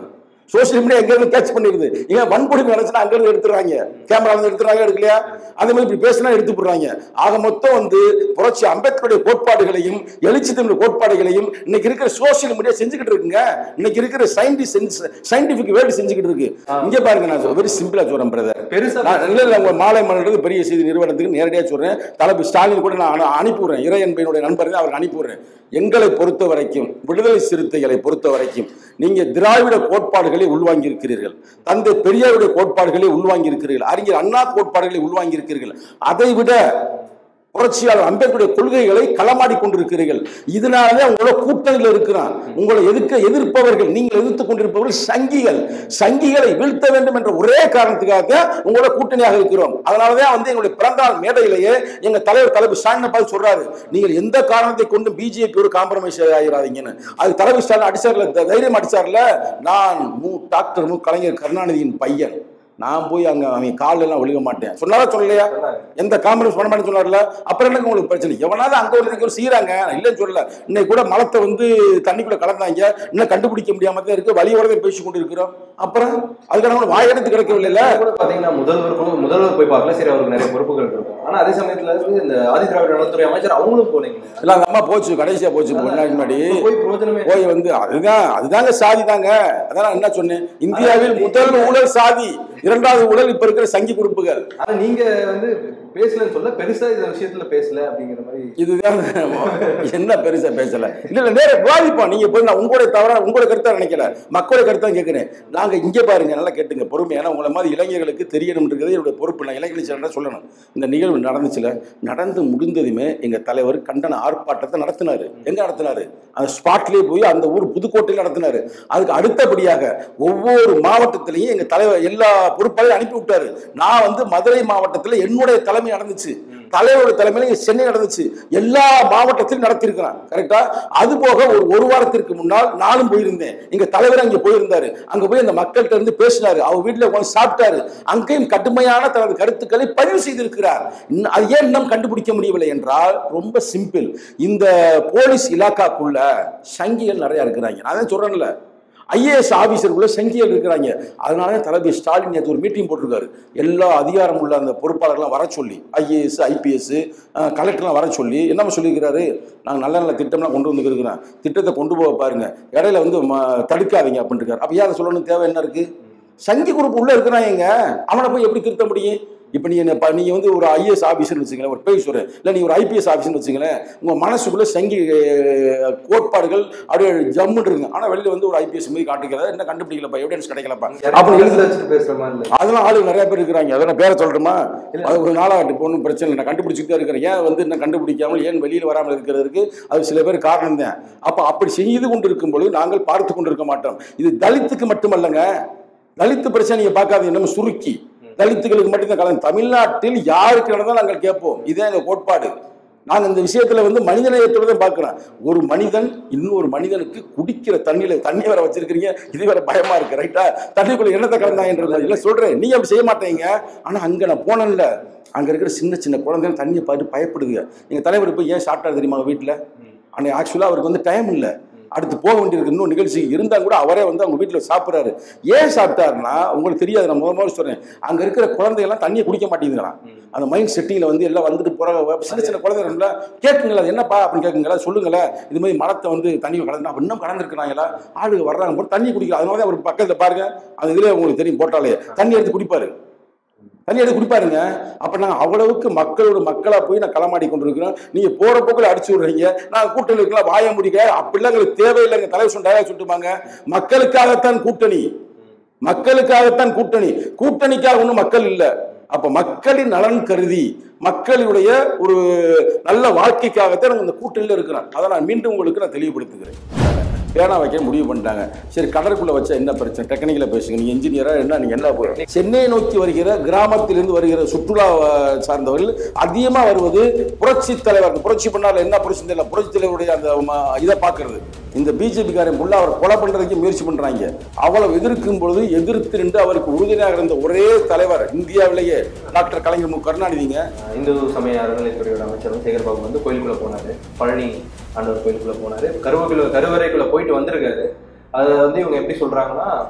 சோசியல் மீடியா எங்க இருந்து கேட்ச் பண்ணிருது ஏங்க வன்கொடுமை நினைச்சுனா அங்க இருந்து எடுத்துறாங்க கேமரா இருந்து எடுத்துறாங்க எடுக்கலையா அதே மாதிரி இப்படி பேசினா எடுத்து போடுறாங்க ஆக மொத்தம் வந்து புரட்சி அம்பேத்கருடைய கோட்பாடுகளையும் எழுச்சி தமிழ் கோட்பாடுகளையும் இன்னைக்கு இருக்கிற சோசியல் மீடியா செஞ்சுக்கிட்டு இருக்குங்க இன்னைக்கு இருக்கிற சயின்டிஸ்ட் சயின்டிபிக் வேர்ல்டு செஞ்சுக்கிட்டு இருக்கு இங்க பாருங்க நான் வெரி சிம்பிளா சொல்றேன் பிரதர் பெருசா நான் இல்ல இல்ல உங்க மாலை மலர்றது பெரிய செய்தி நிறுவனத்துக்கு நேரடியா சொல்றேன் தலைப்பு ஸ்டாலின் கூட நான் அனு- அனுப்பி விடுறேன் இறை என்பனுடைய நண்பர் தான் அவருக்கு அனுப்பி விடுறேன் எங்களை பொறுத்த வரைக்கும் விடுதலை சிறுத்தைகளை பொறுத்த வரைக்கும் நீங்க திராவிட கோட்பாடுகளை உள்வாங்கி இருக்கிறீர்கள் தந்தை பெரியாருடைய கோட்பாடுகளை உள்வாங்கி இருக்கிறீர்கள் அறிஞர் அண்ணா கோட்பாடுகளை உள்வாங்கி இருக்கிறீர்கள் அதை விட புரட்சியாளர் அம்பேத்கருடைய கொள்கைகளை களமாடி கொண்டிருக்கிறீர்கள் இதனாலே உங்களோட கூட்டணியில் இருக்கிறான் உங்களை எதிர்க்க எதிர்ப்பவர்கள் நீங்கள் எதிர்த்துக் கொண்டிருப்பவர்கள் சங்கிகள் சங்கிகளை வீழ்த்த வேண்டும் என்ற ஒரே காரணத்துக்காக தான் உங்களோட கூட்டணியாக இருக்கிறோம் அதனாலதான் வந்து எங்களுடைய பிறந்தநாள் மேடையிலேயே எங்க தலைவர் தலைவர் ஸ்டாலின் பார்த்து சொல்றாரு நீங்கள் எந்த காரணத்தை கொண்டு பிஜேபி ஒரு காம்ப்ரமைஸ் ஆகிறாதீங்கன்னு அது தலைவர் ஸ்டாலின் அடிச்சார்ல த- தைரியம் அடிச்சார்ல நான் மு டாக்டர் மு கலைஞர் கருணாநிதியின் பையன் நான் போய் அங்க அவன் கால்ல எல்லாம் விழுக மாட்டேன் சொன்னாரா சொல்லலையா சொன்னாரு. எந்த காம்ப்ரமைஸ் பண்ண மாட்டேன்னு சொன்னார்ல அப்புறம் எனக்கு உங்களுக்கு பிரச்சனை எவனாவது அங்க ஒரு இதுக்கு ஒரு செய்யறாங்க நான் இல்லைன்னு சொல்லல இன்னைக்கு கூட மலத்தை வந்து தண்ணிக்குள்ள கலந்தாங்க இன்னும் கண்டுபிடிக்க முடியாம தான் இருக்கு வழியோட தான் பேசி கொண்டு இருக்கிறோம் அப்புறம் அதுக்கான கூட வாயெடுத்து கிடைக்கவில்லைல்ல அது கூட பாத்தீங்கன்னா முதல்வர் முதல்வர் போய் பார்க்கல சரி அவருக்கு நிறைய பொறுப்புகள் இருக்கும் ஆனா அதே சமயத்துல இருந்து இந்த ஆதி திராவிட நலத்துறை அமைச்சர் அவங்களும் போனீங்க இல்ல அந்த அம்மா போச்சு கடைசியா போச்சு கொஞ்ச நாள் முன்னாடி போய் பிரயோஜனமே போய் வந்து அதுதான் அதுதாங்க சாதி தாங்க அதான் நான் என்ன சொன்னேன் இந்தியாவில் முதல் ஊழல் சாதி இரண்டாவது ஊழல் இப்ப இருக்கிற சங்கி குறிப்புகள் ஆனா நீங்க வந்து பேசலன்னு சொல்ல பெருசா இந்த விஷயத்துல பேசல அப்படிங்கிற மாதிரி இதுதான் என்ன பெருசா பேசல இல்ல இல்ல நேர விவாதிப்போம் நீங்க போய் நான் உங்களுடைய தவிர உங்களுடைய கருத்தா நினைக்கல மக்களுடைய கருத்தா கேட்கிறேன் நாங்க இங்க பாருங்க நல்லா கேட்டுங்க பொறுமை ஏன்னா உங்களை மாதிரி இளைஞர்களுக்கு தெரியணும்ன்றது என்னுடைய பொறுப்பு நான் இளைஞர்கள் சேனல்ல சொல்லணும் இந்த நிகழ்வு நடந்துச்சுல நடந்து முடிந்ததுமே எங்க தலைவர் கண்டன ஆர்ப்பாட்டத்தை நடத்தினாரு எங்க நடத்தினாரு அந்த ஸ்பாட்லயே போய் அந்த ஊர் புதுக்கோட்டையில் நடத்தினாரு அதுக்கு அடுத்தபடியாக ஒவ்வொரு மாவட்டத்திலையும் எங்க தலைவர் எல்லா பொறுப்பாளையும் அனுப்பி விட்டாரு நான் வந்து மதுரை மாவட்டத்தில் என்னுடைய தலைமை நடந்துச்சு தலைவரோட தலைமையில இங்க சென்னை நடந்துச்சு எல்லா மாவட்டத்திலும் நடத்திருக்கிறான் கரெக்டா அது போக ஒரு ஒரு வாரத்திற்கு முன்னால் நானும் போயிருந்தேன் எங்க தலைவர் அங்க போயிருந்தாரு அங்க போய் அந்த மக்கள்கிட்ட இருந்து பேசினாரு அவர் வீட்டுல உட்கார்ந்து சாப்பிட்டாரு அங்கேயும் கடுமையான தனது கருத்துக்களை பதிவு செய்திருக்கிறார் இன்னும் அது ஏன் இன்னும் கண்டுபிடிக்க முடியவில்லை என்றால் ரொம்ப சிம்பிள் இந்த போலீஸ் இலாக்காக்குள்ள சங்கிகள் நிறைய இருக்கிறாங்க நான் தான் சொல்றேன்ல ஐஏஎஸ் ஆபீசருக்குள்ள சங்கிகள் இருக்கிறாங்க அதனால தான் தளபதி ஸ்டாலின் நேற்று ஒரு மீட்டிங் போட்டிருக்காரு எல்லா அதிகாரம் உள்ள அந்த பொறுப்பாளர்கள்லாம் வர சொல்லி ஐஏஎஸ் ஐபிஎஸ் கலெக்டர்லாம் வர சொல்லி என்னமா சொல்லியிருக்கிறாரு நாங்கள் நல்ல நல்ல திட்டம்லாம் கொண்டு வந்து இருக்கிறோம் திட்டத்தை கொண்டு போக பாருங்க இடையில வந்து ம- தடுக்காதீங்க அப்படின்னு இருக்காரு அப்போ ஏன் அதை சொல்லணும் தேவை என்ன இருக்கு சங்கி குரூப் உள்ள இருக்கிறாங்க அவனை போய் எப்படி திருத்த முடியும் இப்போ நீங்க என்ன- நீங்க வந்து ஒரு ஐஏஎஸ் ஆஃபீஸர்னு வச்சுங்களேன் ஒரு பேய் சொல்றேன் இல்லை நீங்க ஒரு ஐபிஎஸ் ஆஃபீஸ்னு வச்சுங்களேன் உங்க மனசுக்குள்ள சங்கி அஹ், கோட்பாடுகள் அப்படியே ஜம்முன்னு இருக்கு ஆனா வெளியில வந்து ஒரு ஐபிஎஸ் மாதிரி காட்டுக்கிறத என்ன கண்டுபிடிக்கலப்பா எவிடன்ஸ் கிடைக்கலப்பா அப்படி அப்படி எழுது வச்சுட்டு பேசுற மாதிரி இல்ல அதெல்லாம் ஆளுங்க நிறைய பேர் இருக்கிறாங்க அதை நான் பேரை சொல்லட்டுமா அது ஒரு நாளாகட்டு ஒன்றும் பிரச்சனை இல்லை நான் கண்டுபிடிச்சிட்டு தான் இருக்கிறேன் ஏன் வந்து என்ன கண்டுபிடிக்காமல் ஏன் வெளியில் வராமல் இருக்கிறதுக்கு அது சில பேர் காரணம் தான் அப்போ அப்படி செய்து கொண்டு இருக்கும் பொழுது நாங்கள் பார்த்து கொண்டு இருக்க மாட்டோம் இது தலித்துக்கு மட்டுமல்லங்க தலித்து பிரச்சனை நீங்க பார்க்காதீங்க நம்ம சுருக்கி தலித்துகளுக்கு மட்டும்தான் கலந்து தமிழ்நாட்டில் யாருக்கு நடந்தாலும் நாங்கள் கேட்போம் இதே எங்க கோட்பாடு நாங்கள் இந்த விஷயத்துல வந்து மனிதநேயத்தோட தான் பார்க்கிறோம் ஒரு மனிதன் இன்னொரு மனிதனுக்கு குடிக்கிற தண்ணியில தண்ணி வேற வச்சிருக்கிறீங்க இது வேற பயமா இருக்கு ரைட்டா தண்ணிக்குள்ள என்னத்தை கலந்தாங்கன்றது இல்லை சொல்றேன் நீ அப்படி செய்ய மாட்டீங்க ஆனா அங்க நான் போனேன்ல அங்க இருக்கிற சின்ன சின்ன குழந்தைகள் தண்ணியை பார்த்து பயப்படுதுங்க எங்க தலைவர் போய் ஏன் சாப்பிட்டாரு தெரியுமா வீட்டுல அன்னைக்கு ஆக்சுவலா அவருக்கு வந்து டைம் இல்லை அடுத்து போக வேண்டியிருக்கு இன்னும் நிகழ்ச்சி இருந்தா கூட அவரே வந்து அவங்க வீட்டில் சாப்பிட்றாரு ஏன் சாப்பிட்டாருன்னா உங்களுக்கு தெரியாது நான் முதல் முதல்ல சொல்றேன் அங்க இருக்கிற குழந்தைகள்லாம் தண்ணியை குடிக்க மாட்டேங்கிறான் அந்த மைண்ட் செட்டிங்ல வந்து எல்லாம் வந்துட்டு போறாங்க சின்ன சின்ன குழந்தைங்களா கேட்குங்களா அது என்னப்பா அப்படின்னு கேட்குங்களா சொல்லுங்களேன் இது மாதிரி மரத்தை வந்து தண்ணி கலந்து அப்ப இன்னும் கலந்துருக்கிறாங்களா ஆளுங்க வர்றாங்க போட்டு தண்ணி குடிக்கலாம் அதனால தான் அவர் பக்கத்துல பாருங்க அந்த இதுல உங்களுக்கு தெரியும் போட்டாலே தண்ணி எடுத்து குடிப்பாரு தண்ணி எடுத்து குடிப்பாருங்க அப்ப நாங்க அவ்வளவுக்கு மக்களோட மக்களா போய் நான் களமாடி கொண்டிருக்கிறோம் நீங்க போற போக்குல அடிச்சு விடுறீங்க நான் கூட்டணி இருக்கலாம் வாய முடிக்க அப்படிலாம் எங்களுக்கு தேவையில்லைங்க தலைவர் சொன்ன டயலாக் சொல்லிட்டுமாங்க மக்களுக்காகத்தான் கூட்டணி மக்களுக்காகத்தான் கூட்டணி கூட்டணிக்காக ஒன்றும் மக்கள் இல்லை அப்ப மக்களின் நலன் கருதி மக்களுடைய ஒரு நல்ல வாழ்க்கைக்காகத்தான் நாங்கள் இந்த கூட்டணியில் இருக்கிறோம் அதை நான் மீண்டும் உங்களுக்கு நான் தெளிவுபடுத்துகிறேன் பேனா வைக்க முடிவு பண்ணிட்டாங்க சரி கடற்குள்ள வச்சா என்ன பிரச்சனை டெக்னிக்கலா பேசுங்க நீங்க இன்ஜினியரா என்ன நீங்க என்ன போய் சென்னையை நோக்கி வருகிற கிராமத்திலிருந்து வருகிற சுற்றுலா அஹ், சார்ந்தவர்கள் அதிகமா வருவது புரட்சி தலைவர் புரட்சி பண்ணால என்ன புரட்சி தெரியல புரட்சி தலைவருடைய அந்த ம- இதை பார்க்கிறது இந்த பிஜேபி காரன் புள்ள அவர் கொலை பண்றதுக்கு முயற்சி பண்றாங்க அவ்வளவு எதிர்க்கும் பொழுது எதிர்த்து நின்று அவருக்கு உறுதுணையாக இருந்த ஒரே தலைவர் இந்தியாவிலேயே டாக்டர் கலைஞர் மு கருணாநிதிங்க இந்து சமய அறநிலைத்துறையோட அமைச்சரும் சேகர் பாபு வந்து கோயிலுக்குள்ள போனாரு பழனி ஆண்டவர் கோயிலுக்குள்ள போனாரு கருவக்குள்ள கருவறைக்குள்ள போயிட்டு வந்திருக்காரு அதை வந்து இவங்க எப்படி சொல்றாங்கன்னா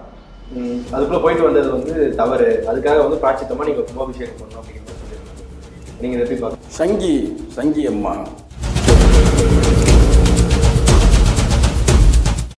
ம், அதுக்குள்ள போயிட்டு வந்தது வந்து தவறு அதுக்காக வந்து பிராச்சித்தமா நீங்க கும்பாபிஷேகம் பண்ணணும் அப்படிங்கிற மாதிரி சொல்லியிருந்தாங்க நீங்க இதை எப்படி பார்க்க சங்கி சங்கி அம்மா